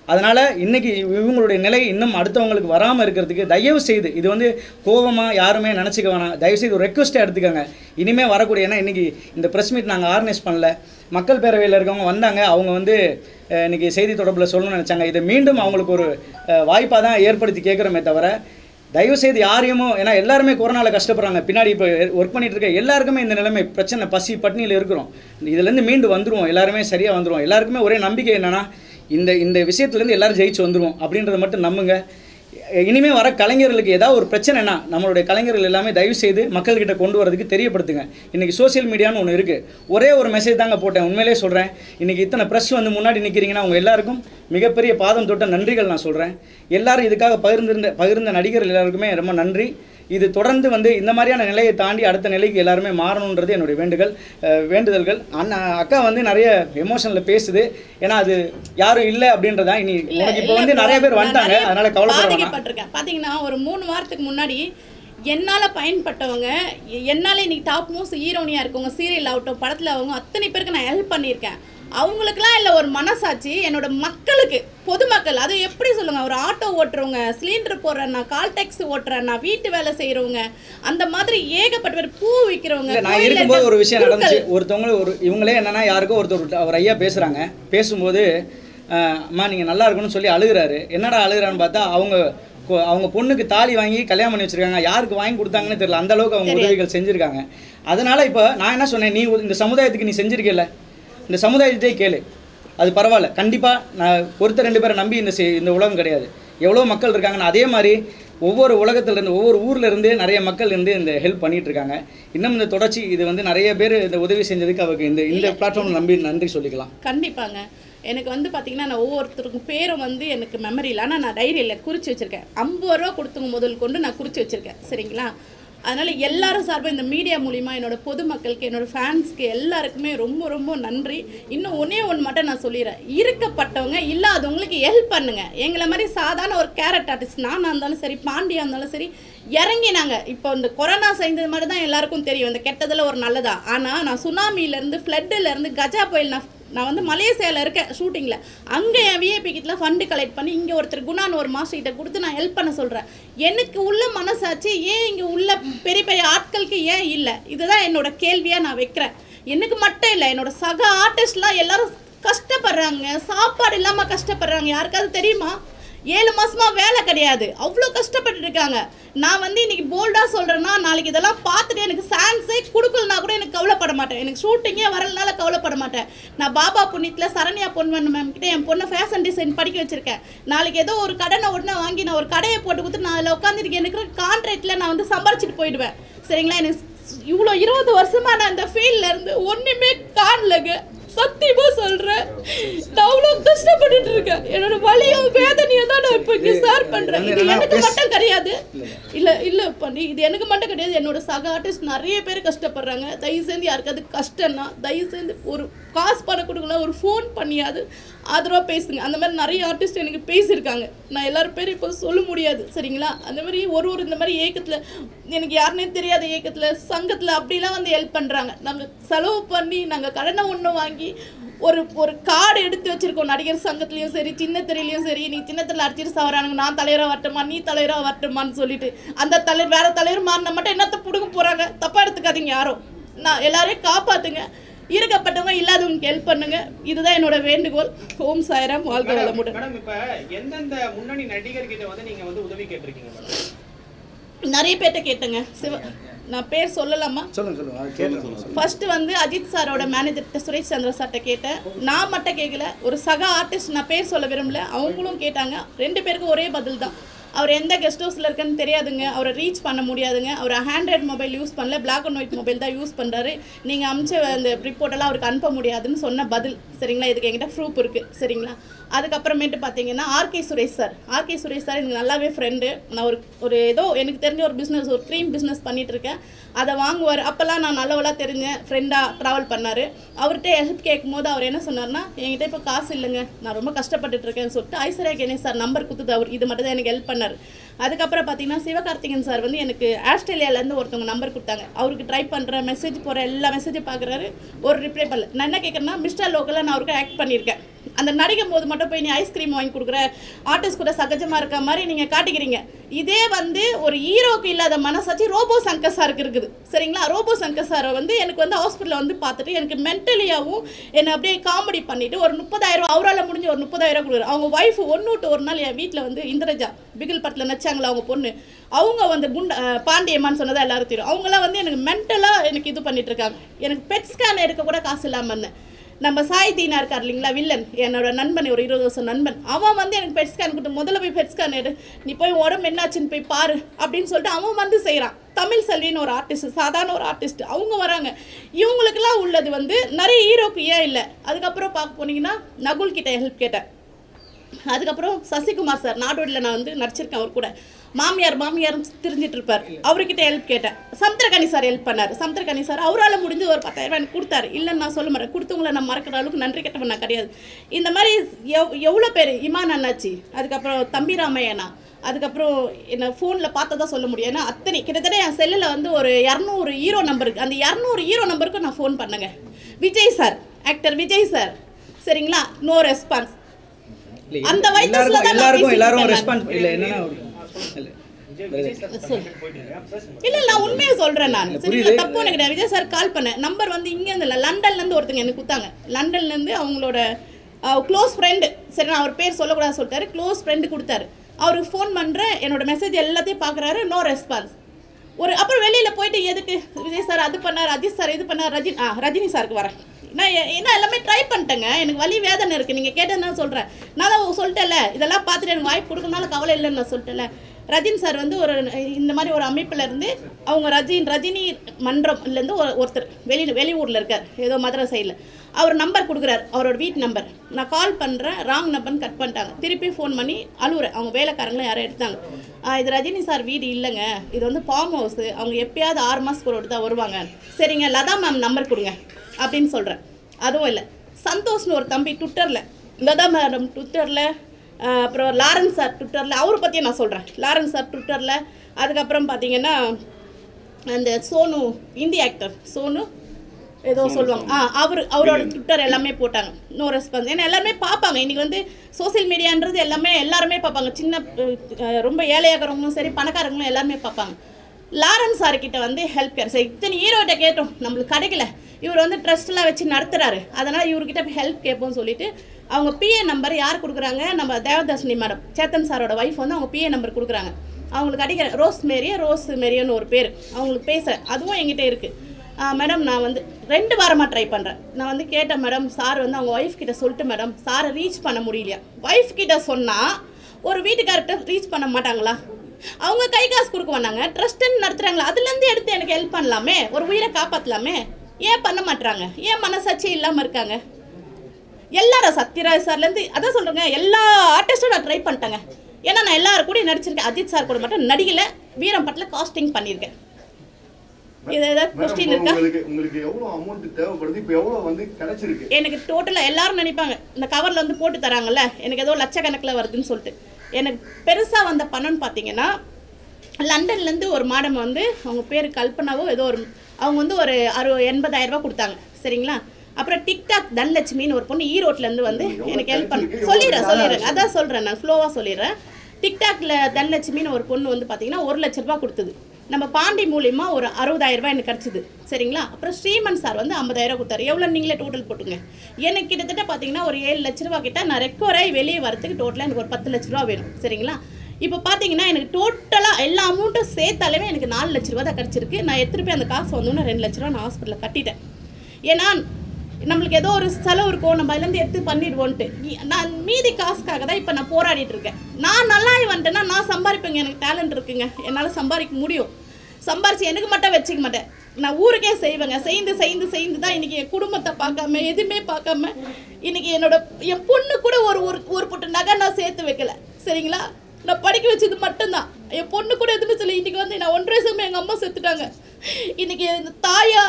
அதனால் இன்னைக்கு இவங்களுடைய நிலை இன்னும் அடுத்தவங்களுக்கு வராமல் இருக்கிறதுக்கு தயவு செய்து இது வந்து கோபமாக யாருமே நினச்சிக்க வேணாம் தயவு செய்து ஒரு ரெக்வஸ்ட்டை எடுத்துக்கோங்க இனிமேல் வரக்கூடிய ஏன்னா இன்றைக்கி இந்த ப்ரெஸ் மீட் நாங்கள் ஆர்கனைஸ் பண்ணல மக்கள் பேரவையில் இருக்கவங்க வந்தாங்க அவங்க வந்து அஹ், இன்னைக்கு செய்தி தொடர்பில் சொல்லணும்னு நினச்சாங்க இதை மீண்டும் அவங்களுக்கு ஒரு வாய்ப்பாக தான் ஏற்படுத்தி கேட்குறோமே தவிர தயவு செய்து யாரையுமோ ஏன்னா எல்லாருமே கொரோனாவில் கஷ்டப்படுறாங்க பின்னாடி இப்போ ஒர்க் பண்ணிட்டு இருக்க எல்லாருக்குமே இந்த நிலைமை பிரச்சனை பசி பட்னியில் இருக்கிறோம் இதுலேருந்து மீண்டு வந்துருவோம் எல்லாருமே சரியாக வந்துருவோம் எல்லாருக்குமே ஒரே நம்பிக்கை என்னன்னா இந்த இந்த விஷயத்துலேருந்து எல்லாரும் ஜெயிச்சு வந்துருவோம் அப்படின்றத மட்டும் நம்புங்க இனிமே வர கலைஞர்களுக்கு ஏதாவது ஒரு பிரச்சனைனா நம்மளுடைய கலைஞர்கள் எல்லாமே தயவு செய்து மக்கள்கிட்ட கொண்டு வரதுக்கு தெரியப்படுத்துங்க இன்னைக்கு சோஷியல் மீடியான்னு ஒன்று இருக்குது ஒரே ஒரு மெசேஜ் தாங்க போட்டேன் உண்மையிலே சொல்கிறேன் இன்னைக்கு இத்தனை ப்ரெஸ் வந்து முன்னாடி நிற்கிறீங்கன்னா அவங்க எல்லாருக்கும் மிகப்பெரிய பாதம் தொட்ட நன்றிகள் நான் சொல்கிறேன் எல்லாரும் இதுக்காக பகிர்ந்திருந்த பகிர்ந்த நடிகர்கள் எல்லாருக்குமே ரொம்ப நன்றி இது தொடர்ந்து வந்து இந்த மாதிரியான நிலையை தாண்டி அடுத்த நிலைக்கு எல்லாருமே மாறணுன்றது என்னுடைய வேண்டுகள் அஹ், வேண்டுதல்கள் அண்ணா அக்கா வந்து நிறைய எமோஷனில் பேசுது ஏன்னா அது யாரும் இல்லை அப்படின்றதா இனி இல்ல, உனக்கு இப்போ இல்ல வந்து bro. நிறைய பேர் நான் வந்துட்டாங்க நிறைய அதனால கவலைப்பட வேணாம் பாதிக்கப்பட்டிருக்கேன் பாத்தீங்கன்னா ஒரு மூணு வாரத்துக்கு முன்னாடி என்னால் பயன்பட்டவங்க எ- என்னால இன்னைக்கு டாப் மோஸ்ட் ஹீரோனியாக இருக்கவங்க சீரியல் ஆகட்டும் படத்தில் அவங்க அத்தனை பேருக்கு நான் ஹெல்ப் பண்ணியிருக்கேன் அவங்களுக்குலாம் இல்லை ஒரு மனசாட்சி என்னோட மக்களுக்கு பொதுமக்கள் அது எப்படி சொல்லுங்க ஒரு ஆட்டோ ஓட்டுறவங்க சிலிண்டர் போடுறேன்னா கால் டாக்ஸி ஓட்டுறேன்னா வீட்டு வேலை செய்கிறவங்க அந்த மாதிரி ஏகப்பட்ட பேர் பூ விற்கிறவங்க இல்லை நான் இருக்கும்போது ஒரு விஷயம் நடந்துச்சு ஒருத்தவங்க ஒரு இவங்களே என்னன்னா யாருக்கோ ஒருத்தர் ஒரு ஐயா பேசுகிறாங்க பேசும்போது அஹ், அம்மா நீங்கள் நல்லா இருக்கணும்னு சொல்லி அழுகுறாரு என்னடா அழுகுறான்னு பார்த்தா அவங்க கொ- அவங்க பொண்ணுக்கு தாலி வாங்கி கல்யாணம் பண்ணி வச்சிருக்காங்க யாருக்கு வாங்கி கொடுத்தாங்கன்னு தெரியல அந்த அளவுக்கு அவங்க உதவிகள் செஞ்சுருக்காங்க அதனால இப்போ நான் என்ன சொன்னேன் நீ இந்த சமுதாயத்துக்கு நீ செஞ்சிருக்கல இந்த சமுதாயத்தை கேளு அது பரவாயில்ல கண்டிப்பாக நான் ஒருத்தர் ரெண்டு பேரை நம்பி இந்த செ- இந்த உலகம் கிடையாது எவ்வளோ மக்கள் இருக்காங்கன்னு அதே மாதிரி ஒவ்வொரு உலகத்துல இருந்து ஒவ்வொரு ஊர்ல இருந்து நிறைய மக்கள் இருந்து இந்த ஹெல்ப் பண்ணிட்டு இருக்காங்க இன்னும் இந்த தொடர்ச்சி இது வந்து நிறைய பேர் இந்த உதவி செஞ்சதுக்கு அவருக்கு இந்த இந்த பிளாட்ஃபார்ம் நம்பி நன்றி சொல்லிக்கலாம் கண்டிப்பாங்க எனக்கு வந்து பார்த்தீங்கன்னா நான் ஒவ்வொருத்தருக்கும் பேரும் வந்து எனக்கு மெமரி இல்லை ஆனால் நான் டைரியில் குறித்து வச்சுருக்கேன் ஐம்பது ரூபா கொடுத்தவங்க முதல் கொண்டு நான் குறித்து வச்சுருக்கேன் சரிங்களா அதனால் எல்லாரும் சார்பாக இந்த மீடியா மூலிமா என்னோட பொதுமக்களுக்கு என்னோட ஃபேன்ஸ்க்கு எல்லாருக்குமே ரொம்ப ரொம்ப நன்றி இன்னும் ஒன்றே ஒன்று மட்டும் நான் சொல்லிடுறேன் இருக்கப்பட்டவங்க இல்லாதவங்களுக்கு ஹெல்ப் பண்ணுங்க எங்களை மாதிரி சாதாரண ஒரு கேரட் ஆர்டிஸ்ட் நானாக இருந்தாலும் சரி பாண்டியா இருந்தாலும் சரி இறங்கினாங்க இப்போ இந்த கொரோனா செய்தது மாதிரி தான் எல்லாருக்கும் தெரியும் இந்த கெட்டதில் ஒரு நல்லதா ஆனால் நான் சுனாமியிலேருந்து ஃப்ளட்டிலேருந்து கஜா புயல் நான் நான் வந்து மலேசியாவில் இருக்கேன் ஷூட்டிங்கில் அங்கே என் விஐபி கிட்டலாம் ஃபண்டு கலெக்ட் பண்ணி இங்கே ஒருத்தர் குணான்னு ஒரு மாஸ்டர் கிட்ட கொடுத்து நான் ஹெல்ப் பண்ண சொல்கிறேன் எனக்கு உள்ள மனசாட்சி ஏன் இங்கே உள்ள பெரிய பெரிய ஆட்களுக்கு ஏன் இல்லை இதுதான் என்னோட கேள்வியாக நான் வைக்கிறேன் எனக்கு மட்டும் இல்லை என்னோட சக ஆர்டிஸ்ட்லாம் எல்லாரும் கஷ்டப்படுறாங்க சாப்பாடு இல்லாமல் கஷ்டப்படுறாங்க யாருக்காவது தெரியுமா ஏழு மாசமா வேலை கிடையாது அவ்வளோ கஷ்டப்பட்டு இருக்காங்க நான் வந்து இன்னைக்கு போல்டாக சொல்கிறேன்னா நாளைக்கு இதெல்லாம் பார்த்துட்டு எனக்கு சான்ஸே கொடுக்கலனா கூட எனக்கு கவலைப்பட மாட்டேன் எனக்கு ஷூட்டிங்கே வரலனால கவலைப்பட மாட்டேன் நான் பாபா புண்ணியத்தில் சரண்யா பொன்வன் மேம் கிட்ட என் பொண்ணை ஃபேஷன் டிசைன் படிக்க வச்சிருக்கேன் நாளைக்கு ஏதோ ஒரு கடனை உடனே வாங்கி நான் ஒரு கடையை போட்டு கொடுத்து நான் அதில் உட்காந்துருக்கேன் எனக்கு கான்ட்ராக்டில் நான் வந்து சம்பாரிச்சிட்டு போயிடுவேன் சரிங்களா எனக்கு இவ்வளோ இருபது வருஷமா நான் இந்த ஃபீல்ட்ல இருந்து ஒன்றுமே காணலங்க சத்தியமா சொல்றேன் நான் அவ்வளோ கஷ்டப்பட்டுட்டு இருக்கேன் என்னோட வலியும் வேதனையும் தான் நான் இப்போ இங்கே ஷேர் பண்றேன் இது எனக்கு மட்டும் கிடையாது இல்ல இல்ல பண்ணி இது எனக்கு மட்டும் கிடையாது என்னோட சக ஆர்டிஸ்ட் நிறைய பேர் கஷ்டப்படுறாங்க தயவு செஞ்சு யாருக்காவது கஷ்டம்னா தயவு செஞ்சு ஒரு காசு பணம் கொடுக்கல ஒரு ஃபோன் பண்ணியாவது ஆதரவா பேசுங்க அந்த மாதிரி நிறைய ஆர்டிஸ்ட் எனக்கு பேசியிருக்காங்க நான் எல்லாரும் பேரும் இப்போ சொல்ல முடியாது சரிங்களா அந்த மாதிரி ஒரு ஒரு இந்த மாதிரி ஏக்கத்துல எனக்கு யாருன்னே தெரியாத ஏக்கத்துல சங்கத்துல அப்படிலாம் வந்து ஹெல்ப் பண்றாங்க நாங்க செலவு பண்ணி நாங்க கடனை ஒன்று வாங்கி ஒரு ஒரு கார்டு எடுத்து வச்சிருக்கோம் நடிகர் சங்கத்துலயும் சரி சின்ன திரையிலயும் சரி நீ சின்ன திரையில அடிச்சிட்டு சாவறானுங்க நான் தலைவரா வரட்டுமா நீ தலைவரா வரட்டுமான்னு சொல்லிட்டு அந்த தலைவர் வேற தலைவர் மாறின மட்டும் என்னத்த புடுங்க போறாங்க தப்பா எடுத்துக்காதீங்க யாரும் நான் எல்லாரையும் காப்பாத்துங்க இருக்கப்பட்டவங்க இல்லாதவங்க ஹெல்ப் பண்ணுங்க இதுதான் என்னோட வேண்டுகோள் ஓம் சாய்ராம் வாழ்க மேடம் வளமுடன் மேடம், இப்ப எந்தெந்த முன்னணி நடிகர்கிட்ட வந்து நீங்க வந்து உதவி கேட்டிருக்கீங்க மேடம் நிறைய பேர்ட்ட கேட்டேங்க சிவ நான் பேர் சொல்லலாமா சொல்லுங்க சொல்லுங்க அது கேட்கலாம் ஃபர்ஸ்ட் வந்து அஜித் சாரோட மேனேஜர்கிட்ட சுரேஷ் சந்திர சார்ட்ட கேட்டேன் நான் மட்டும் கேட்கல ஒரு சக ஆர்டிஸ்ட் நான் பேர் சொல்ல விரும்பல அவங்களும் கேட்டாங்க ரெண்டு பேருக்கும் ஒரே பதில் தான் அவர் எந்த கெஸ்ட் ஹவுஸில் இருக்குன்னு தெரியாதுங்க அவரை ரீச் பண்ண முடியாதுங்க அவர் ஹேண்ட்ரைட் மொபைல் யூஸ் பண்ணல பிளாக் அண்ட் ஒயிட் மொபைல் தான் யூஸ் பண்ணுறாரு நீங்கள் அமிச்ச அந்த ரிப்போர்ட்டெல்லாம் அவருக்கு அனுப்ப முடியாதுன்னு சொன்ன பதில் சரிங்களா இதுக்கு என்கிட்ட ப்ரூஃப் இருக்குது சரிங்களா அதுக்கப்புறமேட்டு பார்த்தீங்கன்னா RK Suresh sir RK Suresh sir எனக்கு நல்லாவே ஃப்ரெண்டு நான் ஒரு ஒரு ஏதோ எனக்கு தெரிஞ்ச ஒரு பிஸ்னஸ் ஒரு க்ரீம் பிஸ்னஸ் பண்ணிட்டு இருக்கேன் அதை வாங்குவார் அப்போல்லாம் நான் நல்லவளாக தெரிஞ்சேன் ஃப்ரெண்டாக ட்ராவல் பண்ணார் அவர்கிட்ட ஹெல்ப் கேட்கும் போது அவர் என்ன சொன்னார்னா என்கிட்ட இப்போ காசு இல்லைங்க நான் ரொம்ப கஷ்டப்பட்டுட்டு இருக்கேன்னு சொல்லிட்டு ஐஸ்வர்யா கணேஷ் சார் நம்பர் கொடுத்தது அவர் இது மட்டும் தான் எனக்கு ஹெல்ப் பண்ணார் அதுக்கப்புறம் பார்த்தீங்கன்னா சிவகார்த்திகேயன் சார் வந்து எனக்கு ஆஸ்திரேலியாவிலேருந்து ஒருத்தவங்க நம்பர் கொடுத்தாங்க அவருக்கு ட்ரை பண்ணுறேன் மெசேஜ் போகிற எல்லா மெசேஜும் பார்க்குறாரு ஒரு ரிப்ளை பண்ணல நான் என்ன கேட்குறேன்னா மிஸ்டர் லோக்கலில் நான் அவருக்கு ஆக்ட் பண்ணியிருக்கேன் அந்த நடிக்கும் போது மட்டும் போய் நீ ஐஸ்கிரீம் வாங்கி கொடுக்குற ஆர்டிஸ்ட் கூட சகஜமாக இருக்க மாதிரி நீங்கள் காட்டிக்கிறீங்க இதே வந்து ஒரு ஹீரோக்கு இல்லாத மனசாட்சி ரோபோ சங்கர் சாருக்கு இருக்குது சரிங்களா ரோபோ சங்கர் சாரை வந்து எனக்கு வந்து ஹாஸ்பிட்டலில் வந்து பார்த்துட்டு எனக்கு மென்டலியாகவும் என்னை அப்படியே காமெடி பண்ணிட்டு ஒரு முப்பதாயிரம் அவரால் முடிஞ்ச ஒரு முப்பதாயிரம் கொடுக்குறாரு அவங்க ஒய்ஃப் ஒன்று விட்டு ஒரு நாள் என் வீட்டில் வந்து இந்திரஜா பிகில் படத்தில் நச்சாங்களா அவங்க பொண்ணு அவங்க வந்து குண்ட அஹ் பாண்டியம்மான்னு சொன்னதா எல்லாரும் தெரியும் அவங்களாம் வந்து எனக்கு மென்டலாக எனக்கு இது பண்ணிட்டு இருக்காங்க எனக்கு பெட் ஸ்கேன் எடுக்க கூட காசு இல்லாமல் இருந்தேன் நம்ம சாய் தீனா இருக்கார் இல்லைங்களா வில்லன் என்னோட நண்பன் ஒரு இருபது வருஷம் நண்பன் அவன் வந்து எனக்கு பெட் ஸ்கேன் கொடுத்து முதல்ல போய் பெட் ஸ்கேன் எடு நீ போய் உடம்பு என்னாச்சுன்னு போய் பாரு அப்படின்னு சொல்லிட்டு அவன் வந்து செய்கிறான் தமிழ் செல்வின்னு ஒரு ஆர்டிஸ்ட் சாதாரண ஒரு ஆர்டிஸ்ட் அவங்க வராங்க இவங்களுக்கெல்லாம் உள்ளது வந்து நிறைய ஹீரோக்கு ஏன் இல்லை அதுக்கப்புறம் பார்க்க போனீங்கன்னா நகுல் கிட்ட ஹெல்ப் கேட்டேன் அதுக்கப்புறம் சசிகுமார் சார் நாடோடியில் நான் வந்து நடிச்சிருக்கேன் அவர் கூட மாமியார் மாமியார் தெரிஞ்சிட்டு இருப்பார் அவர்கிட்ட ஹெல்ப் கேட்டேன் சமுத்திரகனி சார் ஹெல்ப் பண்ணார் சமுத்திரகனி சார் அவரால் முடிஞ்சு ஒரு பத்தாயிரம் எனக்கு கொடுத்தாரு இல்லைன்னு நான் சொல்ல மாட்டேன் கொடுத்தவங்கள நான் மறக்கிற அளவுக்கு நன்றி கெட்டவன் நான் கிடையாது இந்த மாதிரி எவ் எவ்வளோ பேர் இமான் அண்ணாச்சி அதுக்கப்புறம் தம்பி ராமையண்ணா அதுக்கப்புறம் என்ன ஃபோனில் பார்த்ததா சொல்ல முடியும் ஏன்னா அத்தனை கிட்டத்தட்ட என் செல்லில் வந்து ஒரு இரநூறு ஹீரோ நம்பருக்கு அந்த இரநூறு ஹீரோ நம்பருக்கு நான் ஃபோன் பண்ணேங்க Vijay sir actor Vijay sir சரிங்களா நோ ரெஸ்பான்ஸ் இல்ல, அந்த வயசுல எல்லாருக்கும் தான் நான் எல்லாருக்கும் பேசிட்டு எல்லாரும் இருக்கேன் ரெஸ்பான்ஸ் இல்லை என்னன்னா ஒரு- இல்ல. இல்ல நான் உண்மையை சொல்றேன் நான் இல்ல, சரிங்களா புரியுது. தப்பு எனக்கு கிடையாது. விஜய் சார் கால் பண்ணேன் நம்பர் வந்து இங்க இருந்து இல்ல லண்டன்ல இருந்து ஒருத்தங்க எனக்கு கொடுத்தாங்க லண்டன்ல இருந்து அவங்களோட க்ளோஸ் ஃப்ரெண்டு சரி நான் அவர் பேர் சொல்லக்கூடாது சொல்லிட்டாரு க்ளோஸ் ஃப்ரெண்டு கொடுத்தாரு அவருக்கு ஃபோன் பண்றேன் என்னோட மெசேஜ் எல்லாத்தையும் பார்க்குறாரு நோ ரெஸ்பான்ஸ் ஒரு அப்புறம் வெளியில போயிட்டு எதுக்கு விஜய் சார் அது பண்ணார் அஜித் சார் இது பண்ணார் ரஜினி ஆ ரஜினி சாருக்கு வரேன் நான் எ- என்ன எல்லாமே ட்ரை பண்ணிட்டேங்க எனக்கு வலி வேதனை இருக்குது நீங்கள் கேட்டதுனா சொல்கிறேன் நான் தான் சொல்லிட்டேன்ல இதெல்லாம் பார்த்துட்டு எனக்கு வாய்ப்பு கொடுக்கணும்னால கவலை இல்லைன்னு நான் சொல்லிட்டேன்ல ரஜினி சார் வந்து ஒரு இந்த மாதிரி ஒரு அமைப்பில் இருந்து அவங்க ரஜினி ரஜினி மன்றம்லேருந்து ஒரு ஒருத்தர் வெளி வெளியூரில் இருக்கார் ஏதோ மதுரை சைடில் அவர் நம்பர் கொடுக்குறாரு அவரோட வீட்டு நம்பர் நான் கால் பண்ணுறேன் ராங் நம்பர்னு கட் பண்ணிட்டாங்க திருப்பி ஃபோன் பண்ணி அழுவுறேன் அவங்க வேலைக்காரங்களும் யாரும் எடுத்தாங்க "ஆ, இது ரஜினி சார் வீடு இல்லைங்க இது வந்து ஃபார்ம் ஹவுஸு அவங்க எப்பயாவது ஆறு மாதத்துக்கு ஒரு தான் வருவாங்க சரிங்க லதா மேம் நம்பர் கொடுங்க அப்படின்னு சொல்கிறேன் அதுவும் இல்லை சந்தோஷ்னு ஒரு தம்பி ட்விட்டரில் லதா மேடம் ட்விட்டரில் அப்புறம் லாரன்ஸ் சார் ட்விட்டரில் அவரை பற்றியும் நான் சொல்கிறேன் லாரன்ஸ் சார் ட்விட்டரில் அதுக்கப்புறம் பார்த்தீங்கன்னா அந்த சோனு இந்தி ஆக்டர் சோனு ஏதோ சொல்லுவாங்க ஆ அவர் அவரோட ட்விட்டர் எல்லாமே போட்டாங்க நோ ரெஸ்பான்ஸ் ஏன்னா எல்லாருமே பார்ப்பாங்க இன்றைக்கி வந்து சோஷியல் மீடியான்றது எல்லாமே எல்லாருமே பார்ப்பாங்க சின்ன அஹ், ரொம்ப ஏழையாகிறவங்களும் சரி பணக்காரங்களும் எல்லாருமே பார்ப்பாங்க லாரன்ஸ் சார் கிட்ட வந்து ஹெல்ப் கேர் சரி இத்தனை ஹீரோகிட்ட கேட்டோம் நம்மளுக்கு கிடைக்கல இவர் வந்து ட்ரஸ்ட்லாம் வச்சு நடத்துறாரு அதனால் இவர்கிட்ட போய் ஹெல்ப் கேட்போம்னு சொல்லிட்டு அவங்க பிஏ நம்பர் யார் கொடுக்குறாங்க நம்ம தேவதர்ஷினி மேடம் சேத்தன் சாரோட ஒய்ஃப் வந்து அவங்க பிஏ நம்பர் கொடுக்குறாங்க அவங்களுக்கு அடிக்கிற ரோஸ் மேரியா ரோஸ் மேரியன்னு ஒரு பேர் அவங்களுக்கு பேசுகிறேன் அதுவும் என்கிட்ட இருக்குது மேடம் நான் வந்து ரெண்டு வாரமாக ட்ரை பண்ணுறேன் நான் வந்து கேட்டேன் மேடம் சார் வந்து அவங்க ஒய்ஃப் கிட்ட சொல்லிட்டு மேடம் சாரை ரீச் பண்ண முடியலையா ஒய்ஃப் கிட்ட சொன்னால் ஒரு வீட்டுக்கார்ட்ட ரீச் பண்ண மாட்டாங்களா அவங்க கை காசு கொடுக்க வந்தாங்க ட்ரஸ்ட்டுன்னு நடத்துகிறாங்களா அதுலேருந்து எடுத்து எனக்கு ஹெல்ப் பண்ணலாமே ஒரு உயிரை காப்பாற்றலாமே ஏன் பண்ண மாட்றாங்க ஏன் மனசாட்சி இல்லாமல் இருக்காங்க எல்லாரும் சத்யராஜ் சார்லேருந்து அதான் சொல்கிறேங்க எல்லா ஆர்டிஸ்ட்டும் நான் ட்ரை பண்ணிட்டேங்க ஏன்னா நான் எல்லாரும் கூட நடிச்சிருக்கேன் அஜித் சார் கூட மட்டும் நடிகல வீரம் பட்டில் காஸ்டிங் பண்ணியிருக்கேன் இது ஏதாவது மேடம், கொஸ்டின் இப்போ இருக்கா உங்களுக்கு உங்களுக்கு எவ்வளவு அமௌண்ட் தேவைப்படுது இப்போ எவ்வளவு வந்து கிடைச்சிருக்கு எனக்கு டோட்டலாக எல்லாரும் நினைப்பாங்க இந்த கவரில் வந்து போட்டு தராங்கல்ல எனக்கு ஏதோ லட்சக்கணக்கில் வருதுன்னு சொல்லிட்டு எனக்கு பெருசாக வந்த பணம்னு பார்த்தீங்கன்னா லண்டன்லேருந்து ஒரு மாடம் வந்து அவங்க பேர் கல்பனாவோ ஏதோ ஒரு அவங்க வந்து ஒரு அறு எண்பதாயிரம் ரூபாய் கொடுத்தாங்க சரிங்களா அப்புறம் டிக்டாக் தனலட்சுமின்னு ஒரு பொண்ணு ஈரோட்லேருந்து வந்து எனக்கு ஹெல்ப் பண்ண சொல்லிடுறேன் சொல்லிடுறேன் அதான் சொல்கிறேன் நான் ஸ்லோவாக சொல்லிடுறேன் டிக்டாக்ல தனலட்சுமின்னு ஒரு பொண்ணு வந்து பார்த்தீங்கன்னா ஒரு லட்ச ரூபாய் கொடுத்தது நம்ம பாண்டி மூலியமா ஒரு அறுபதாயிரம் ரூபாய் எனக்கு கிடச்சிது சரிங்களா அப்புறம் ஸ்ரீமன் சார் வந்து ஐம்பதாயிரம் கொடுத்தாரு எவ்வளோ நீங்களே டோட்டல் போட்டுங்க எனக்கு கிட்டத்தட்ட பார்த்தீங்கன்னா ஒரு ஏழு லட்ச ரூபா கிட்ட நான் ரெக்கவர் ஆகி வெளியே வரதுக்கு டோட்டலாக எனக்கு ஒரு பத்து லட்ச ரூபா வேணும் சரிங்களா இப்போ பார்த்தீங்கன்னா எனக்கு டோட்டலாக எல்லா அமௌண்ட்டும் சேர்த்தாலுமே எனக்கு நாலு லட்ச ரூபா தான் கிடச்சிருக்கு நான் எடுத்துகிட்டு போய் அந்த காசு வந்தோன்னே ரெண்டு லட்ச ரூபா நான் ஹாஸ்பிட்டலில் கட்டிட்டேன் ஏன்னா நம்மளுக்கு ஏதோ ஒரு செலவு இருக்கும் நம்ம அதுலேருந்து எடுத்து பண்ணிடுவோன்ட்டு இ- நான் மீதி காசுக்காக தான் இப்போ நான் போராடிட்டு இருக்கேன் நான் நல்லா வந்துட்டேன்னா நான் சம்பாதிப்பேங்க எனக்கு டேலண்ட் இருக்குங்க என்னால் சம்பாதிக்க முடியும் சம்பாரிச்சு எனக்கு மட்டும் வச்சுக்க மாட்டேன் நான் ஊருக்கே செய்வேங்க செய்து செய்து செய்து தான் இன்னைக்கு என் குடும்பத்தை பார்க்காம எதுவுமே பார்க்காம இன்னைக்கு என்னோட என் பொண்ணு கூட ஒரு ஒரு ஒரு புட்டு நகை நான் சேர்த்து வைக்கல சரிங்களா நான் படிக்க வச்சது மட்டும்தான் என் பொண்ணு கூட எதுவுமே சொல்லி இன்னைக்கு வந்து நான் ஒன்றரை வருஷமே எங்கள் அம்மா செத்துட்டாங்க இன்னைக்கு இந்த தாயா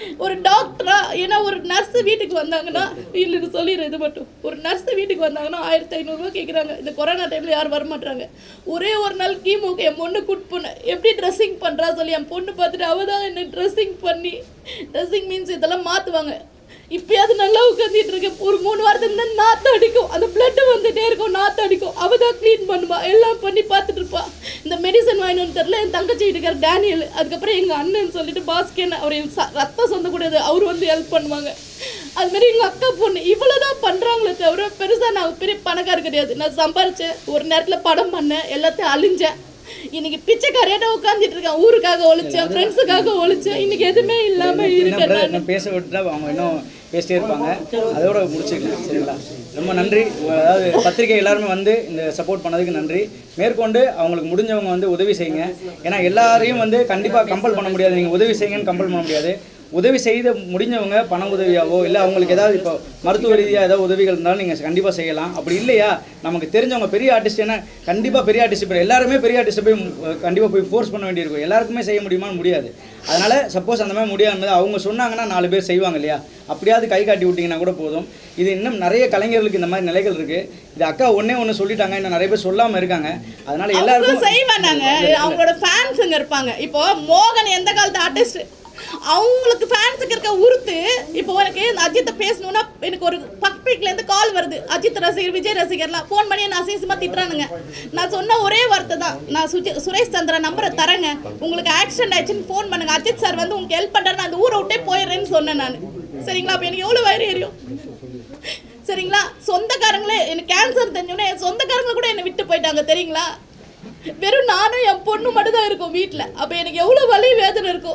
ஒரு டாக்டரா ஏன்னா ஒரு நர்ஸ் வீட்டுக்கு வந்தாங்கன்னா இல்லைன்னு சொல்லிடுறேன் இது மட்டும் ஒரு நர்ஸ் வீட்டுக்கு வந்தாங்கன்னா ஆயிரத்தி ஐநூறுரூவா கேட்குறாங்க இந்த கொரோனா டைமில் யாரும் வர மாட்டாங்க ஒரே ஒரு நாள் கீமோக்கு என் பொண்ணு கூட்டு போனேன் எப்படி ட்ரெஸ்ஸிங் பண்ணுறா சொல்லி என் பொண்ணு பார்த்துட்டு அவள் தான் என்ன ட்ரெஸ்ஸிங் பண்ணி ட்ரெஸ்ஸிங் மீன்ஸ் இதெல்லாம் மாற்றுவாங்க இப்பயாவது நல்லா உட்காந்துட்டு இருக்கேன் ஒரு மூணு வாரத்துக்கு தான் நாத்து அடிக்கும் அந்த பிளட் வந்துட்டே இருக்கும் நாத்து அடிக்கும் அவ தான் க்ளீன் பண்ணுவா எல்லாம் பண்ணி பார்த்துட்டு இருப்பா இந்த மெடிசன் வாங்கினு தெரியல என் தங்கச்சி வீட்டுக்கார டேனியல் அதுக்கப்புறம் எங்கள் அண்ணன் சொல்லிட்டு பாஸ்கேன் அவர் என் ச- ரத்தம் சொந்த கூடாது அவர் வந்து ஹெல்ப் பண்ணுவாங்க அது மாதிரி எங்கள் அக்கா பொண்ணு இவ்வளோ தான் பண்ணுறாங்களே தவிர பெருசாக நான் பெரிய பணக்கார கிடையாது நான் சம்பாரிச்சேன் ஒரு நேரத்தில் படம் பண்ணேன் எல்லாத்தையும் அழிஞ்சேன் இன்னைக்கு பிச்சைக்காரியாட்ட உட்காந்துட்டு இருக்கேன் ஊருக்காக ஒழிச்சேன் ஃப்ரெண்ட்ஸுக்காக ஒழிச்சேன் இன்னைக்கு எதுவுமே இல்லாம என்ன இருக்கேன் brother, நான் இன்னும் பேச விட்டுட்டா அவங்க இன்னும் பேசிட்டே இருப்பாங்க அதோட முடிச்சுக்கலாம் சரிங்களா ரொம்ப நன்றி உங்க- அதாவது பத்திரிகை எல்லாருமே வந்து இந்த சப்போர்ட் பண்ணதுக்கு நன்றி மேற்கொண்டு அவங்களுக்கு முடிஞ்சவங்க வந்து உதவி செய்யுங்க ஏன்னா எல்லாரையும் வந்து கண்டிப்பாக கம்பல் பண்ண முடியாது நீங்கள் உதவி செய்யுங்கன்னு கம்பல் பண்ண முடியாது உதவி செய்த முடிஞ்சவங்க பண உதவியாவோ இல்லை அவங்களுக்கு ஏதாவது இப்போ மருத்துவ ரீதியாக ஏதாவது உதவிகள் இருந்தாலும் நீங்கள் கண்டிப்பாக செய்யலாம் அப்படி இல்லையா நமக்கு தெரிஞ்சவங்க பெரிய ஆர்டிஸ்ட் ஏன்னா கண்டிப்பாக பெரிய ஆர்டிஸ்ட் இப்போ எல்லாருமே பெரிய ஆர்டிஸ்ட்டை போய் கண்டிப்பாக போய் ஃபோர்ஸ் பண்ண வேண்டியிருக்கும் எல்லாருக்குமே செய்ய முடியுமான்னு முடியாது அதனால் சப்போஸ் அந்த மாதிரி முடியாமல் அவங்க சொன்னாங்கன்னா நாலு பேர் செய்வாங்க இல்லையா அப்படியாவது கை காட்டி விட்டிங்கன்னா கூட போதும் இது இன்னும் நிறைய கலைஞர்களுக்கு இந்த மாதிரி நிலைகள் இருக்குது இது அக்கா ஒன்றே ஒன்று சொல்லிட்டாங்க இன்னும் நிறைய பேர் சொல்லாமல் இருக்காங்க அதனால் அவங்க எல்லாருக்கும் செய்ய மாட்டாங்க அவங்களோட ஃபேன்ஸுங்க இருப்பாங்க இப்போ மோகன் எந்த காலத்து ஆர்டிஸ்ட் அவங்களுக்கு ஃபேன்ஸுக்கு இருக்க உருத்து இப்போ எனக்கு இந்த அஜித்தை பேசணும்னா எனக்கு ஒரு பப்ளிக்ல இருந்து கால் வருது அஜித் ரசிகர் விஜய் ரசிகர்லாம் ஃபோன் பண்ணி என்ன அசிங்கமா திட்டுறானுங்க நான் சொன்ன ஒரே வார்த்தை தான் நான் சுஜி சுரேஷ் சந்திரா நம்பரை தரேங்க உங்களுக்கு ஆக்சிடென்ட் ஆயிடுச்சுன்னு ஃபோன் பண்ணுங்க அஜித் சார் வந்து உங்களுக்கு ஹெல்ப் பண்றாரு நான் அந்த ஊரை விட்டே போயிடுறேன்னு சொன்னேன் நான் சரிங்களா அப்போ எனக்கு எவ்வளோ வயிறு எரியும் சரிங்களா சொந்தக்காரங்களே எனக்கு கேன்சர் தெரிஞ்சோடனே என் சொந்தக்காரங்க கூட என்னை விட்டு போயிட்டாங்க தெரியுங்களா வெறும் நானும் என் பொண்ணு மட்டும் தான் இருக்கும் வீட்டில் அப்போ எனக்கு எவ்வளோ வலி வேதனை இருக்கும்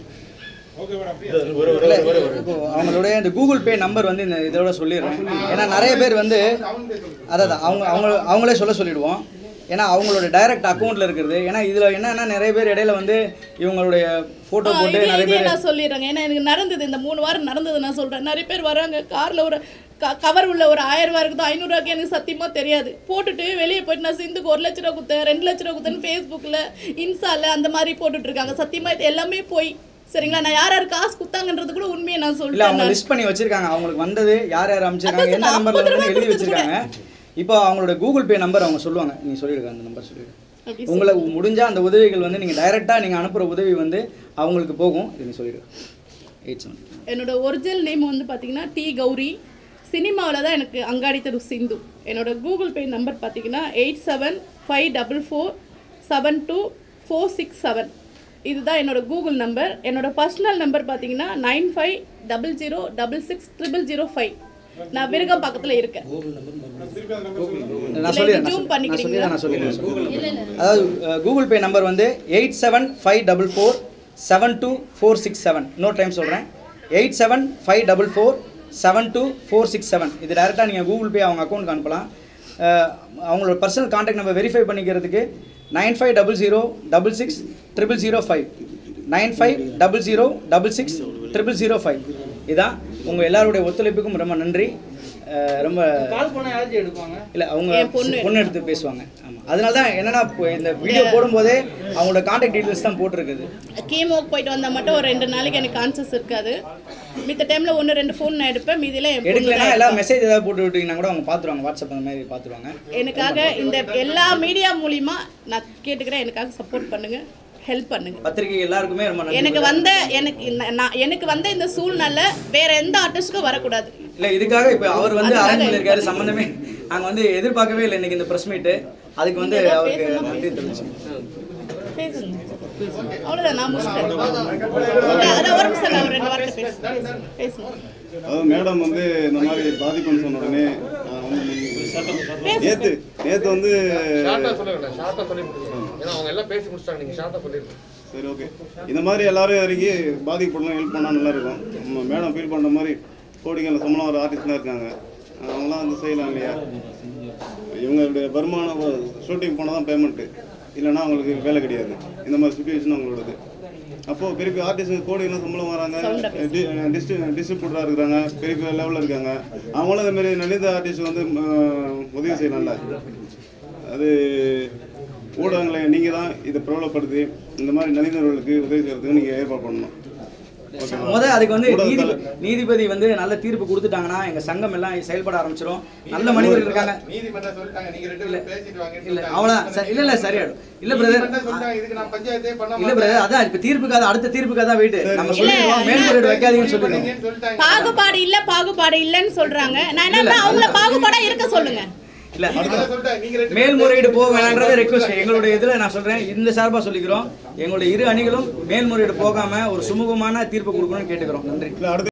இல்லை இப்போ அவங்களுடைய இந்த கூகுள் பே நம்பர் வந்து இந்த இதோட சொல்லிடுறேன் ஏன்னா நிறைய பேர் வந்து அதான் அவங்க அவங்க அவங்களே சொல்ல சொல்லிடுவோம் ஏன்னா அவங்களோட டைரக்ட் அக்கௌண்ட்டில் இருக்கிறது ஏன்னா இதில் என்னன்னா நிறைய பேர் இடையில வந்து இவங்களுடைய ஃபோட்டோ ஆ, போட்டு இதே- நிறைய இதே பேர் நான் சொல்லிடுறேங்க ஏன்னா எனக்கு நடந்தது இந்த மூணு வாரம் நடந்தது நான் சொல்றேன் நிறைய பேர் வராங்க கார்ல ஒரு கவர் உள்ள ஒரு ஆயிரம் ரூபா இருக்குது ஐநூறுரூவாக்கு எனக்கு சத்தியமா தெரியாது போட்டுட்டு வெளியே போயிட்டு நான் சிந்துக்கு ஒரு லட்ச ரூபா கொடுத்தேன் ரெண்டு லட்ச ரூபா கொடுத்தேன்னு ஃபேஸ்புக்கில் இன்ஸ்டால அந்த மாதிரி போட்டுட்டு இருக்காங்க சத்தியமா இது எல்லாமே போய் சரிங்களா நான் யார் யார் காசு கொடுத்தாங்கன்றது கூட உண்மையை நான் இல்லை சொல்லிட்டேன் அவங்க நான். லிஸ்ட் பண்ணி வச்சிருக்காங்க அவங்களுக்கு வந்தது யார் யார் அமைச்சிருக்காங்க அதான் எந்த சார், நம்பர்ல ஐம்பது ரூபா வந்து எழுதி கொடுத்தது வச்சிருக்காங்க இப்போ அவங்களோட கூகுள் பே நம்பர் அவங்க சொல்லுவாங்க நீங்க சொல்லிடுங்க அந்த நம்பர் சொல்லிடுங்க அப்படி உங்களை முடிஞ்ச அந்த உதவிகள் வந்து நீங்க டைரக்டா நீங்க அனுப்புற உதவி வந்து அவங்களுக்கு போகும் இது நீ சொல்லிடுங்க எயிட் செவன் என்னோட ஒரிஜினல் நேம் வந்து பார்த்தீங்கன்னா டி கௌரி சினிமாவில் தான் எனக்கு அங்காடி தெரு சிந்து என்னோட கூகுள் பே நம்பர் பார்த்தீங்கன்னா eight seven five double four seven two four six seven இதுதான் என்னோட கூகுள் நம்பர் என்னோட பர்சனல் நம்பர் பார்த்தீங்கன்னா nine five double zero double six triple zero five நான் விருகம் பக்கத்தில் இருக்கேன் நான் இல்ல, சொல்லிடுறேன் இது zoom நான் பண்ணிக்கிறீங்களா? சொல்லிடுறேன் நான் சொல்லிடுறேன் அதாவது கூகுள் பே நம்பர் வந்து eight seven five double four seven two four six seven இன்னொரு டைம் சொல்கிறேன் eight seven five double four seven two four six seven இது டேரெக்டாக நீங்கள் கூகுள் பே அவங்க அக்கௌண்ட்க்கு அனுப்பலாம் அஹ், அவங்களோட பர்சனல் காண்டாக்ட் நம்பர் வெரிஃபை பண்ணிக்கிறதுக்கு nine five double zero double six triple zero five nine five double zero double six triple zero five இதான் உங்கள் எல்லாருடைய ஒத்துழைப்புக்கும் ரொம்ப நன்றி அஹ், ரொம்ப கால் பண்ண யாராச்சும் எடுப்பாங்க இல்லை அவங்க என் பொண்ணு. பொண்ணு எடுத்து பேசுவாங்க ஆமாம் அதனால தான் என்னன்னா இப்போ இந்த வீடியோ போடும்போதே அவங்களோட காண்டாக்ட் டீட்டெயில்ஸ் தான் போட்டிருக்குது கீமோக்கு போயிட்டு வந்தால் மட்டும் ஒரு ரெண்டு நாளைக்கு எனக்கு கான்சஸ் இருக்காது மித்த டைமில் ஒன்று ரெண்டு ஃபோன் நான் எடுப்பேன் மீதியில் என் பொண்ணு எடுக்கலைன்னா தான் எல்லாம் எடுப்பா. மெசேஜ் ஏதாவது போட்டு விட்டீங்கன்னா கூட அவங்க பார்த்துருவாங்க வாட்ஸ்அப் அந்த மாதிரி பார்த்துருவாங்க எனக்காக இந்த எல்லா மீடியா மூலியமா நான் கேட்டுக்கிறேன் எனக்காக சப்போர்ட் பண்ணுங்க ஹெல்ப் பண்ணுங்க பத்திரிகை எல்லாருக்குமே ரொம்ப நன்றி எனக்கு வந்த எனக்கு இந்த- நான் எனக்கு வந்த இந்த சூழ்நிலை வேற எந்த ஆர்டிஸ்டுக்கும் வரக்கூடாது இல்லை இதுக்காக இப்போ அவர் வந்து அதுக்காக அரேஞ்சில் இருக்காரு help சம்மந்தமே நாங்கள் வந்து எதிர்பார்க்கவே இல்லை இன்னைக்கு இந்த ப்ரெஸ் மீட்டு அதுக்கு வந்து நீங்க அவருக்கு பேசணும். நன்றி தெரிவிச்சோம் பேசுங்க அவ்வளோதான் நான் முடிச்சிட்டேன் அதான் ஒரு நிமிஷம் நான் ஒரு ரெண்டு வார்த்தை பேசுறேன் பேசுங்க அதாவது மேடம் வந்து இந்த மாதிரி பாதிப்புன்னு சொன்ன உடனே நான் வந்து நேத்து நேத்து வந்து ஷார்ட்டா சொல்லுங்க ஷார்ட்டா சொல்லி முடியுங்க ஏன்னா அவங்க எல்லாம் பேசி முடிச்சிட்டாங்க நீங்க ஷார்ட்டா சொல்லிருங்க சரி ஓகே இந்த மாதிரி எல்லாரும் இறங்கி பாதிக்கப்படலாம் ஹெல்ப் பண்ணால் நல்லா இருக்கும் நம்ம மேடம் ஃபீல் பண்ணுற மாதிரி கோடிகளில் சம்பளம் ஒரு ஆர்டிஸ்ட்லாம் இருக்காங்க அவங்களாம் வந்து செய்யலாம் இல்லையா இவங்களுடைய வருமானம் ஷூட்டிங் போனால் தான் பேமெண்ட்டு இல்லைன்னா அவங்களுக்கு வேலை கிடையாது இந்த மாதிரி சுச்சுவேஷன் அவங்களோடது அப்போது பெரிய பெரிய ஆர்டிஸ்ட் கோடிகளும் சம்பளம் வராங்க டிஸ்ட்ரிபியூட்டராக இருக்கிறாங்க பெரிய பெரிய லெவலில் இருக்காங்க அவங்களும் இந்த மாதிரி நலிந்த ஆர்டிஸ்ட் வந்து ம், உதவி செய்யலாம்ல அது ஊடகங்களை நீங்கள் தான் இதை பிரபலப்படுத்தி இந்த மாதிரி நலிந்தவர்களுக்கு உதவி செய்கிறதுக்கு நீங்கள் ஏற்பாடு பண்ணணும் முத அதுக்கு வந்து ஊடகத்தால- நீதிபதி நீதிபதி வந்து நல்ல தீர்ப்பு கொடுத்துட்டாங்கன்னா எங்க சங்கம் எல்லாம் செயல்பட ஆரம்பிச்சிடும் நல்ல மனிதர்கள் இருக்காங்க நீதிமன்றம் சொல்லிட்டாங்க நீங்க ரெண்டு இல்ல. பேரும் பேசிட்டு வாங்கன்னு இல்ல சொல்லிட்டாங்க. அவ்வளோ சரி இல்ல இல்ல சரியாயிடும் இல்ல பிரதர் நீதிமன்றம் சொல்லிட்டாங்க இதுக்கு நான் பஞ்சாயத்தே பண்ண இல்ல மாட்டேன். பிரதர் அதான் இப்ப தீர்ப்புக்காக அடுத்த தீர்ப்புக்காக தான் வெயிட் நம்ம இல்ல, சொல்லிடுவோம் மேல்முறையீடு வைக்காதீங்கன்னு சொல்லிடுவோம் பண்ணீங்கன்னு சொல்லிட்டாங்க. பாகுபாடு இல்ல பாகுபாடு இல்லைன்னு சொல்றாங்க நான் என்ன அவங்கள பாகுபாடா இருக்க சொல்லுங்க இல்ல அதான் சொல்லிட்டாங்க. நீங்க ரெண்டு பேரும் மேல்முறையீடு போக வேணான்றத ரெக்வஸ்ட் எங்களுடைய இதுல நான் சொல்றேன் இந்த சார்பா சொல்லிக்கிறோம் எங்களுடைய இரு அணிகளும் மேல்முறையீடு போகாம ஒரு சுமூகமான தீர்ப்பு கொடுக்கணும்னு கேட்டுக்கிறோம் நன்றி இல்ல அடுத்து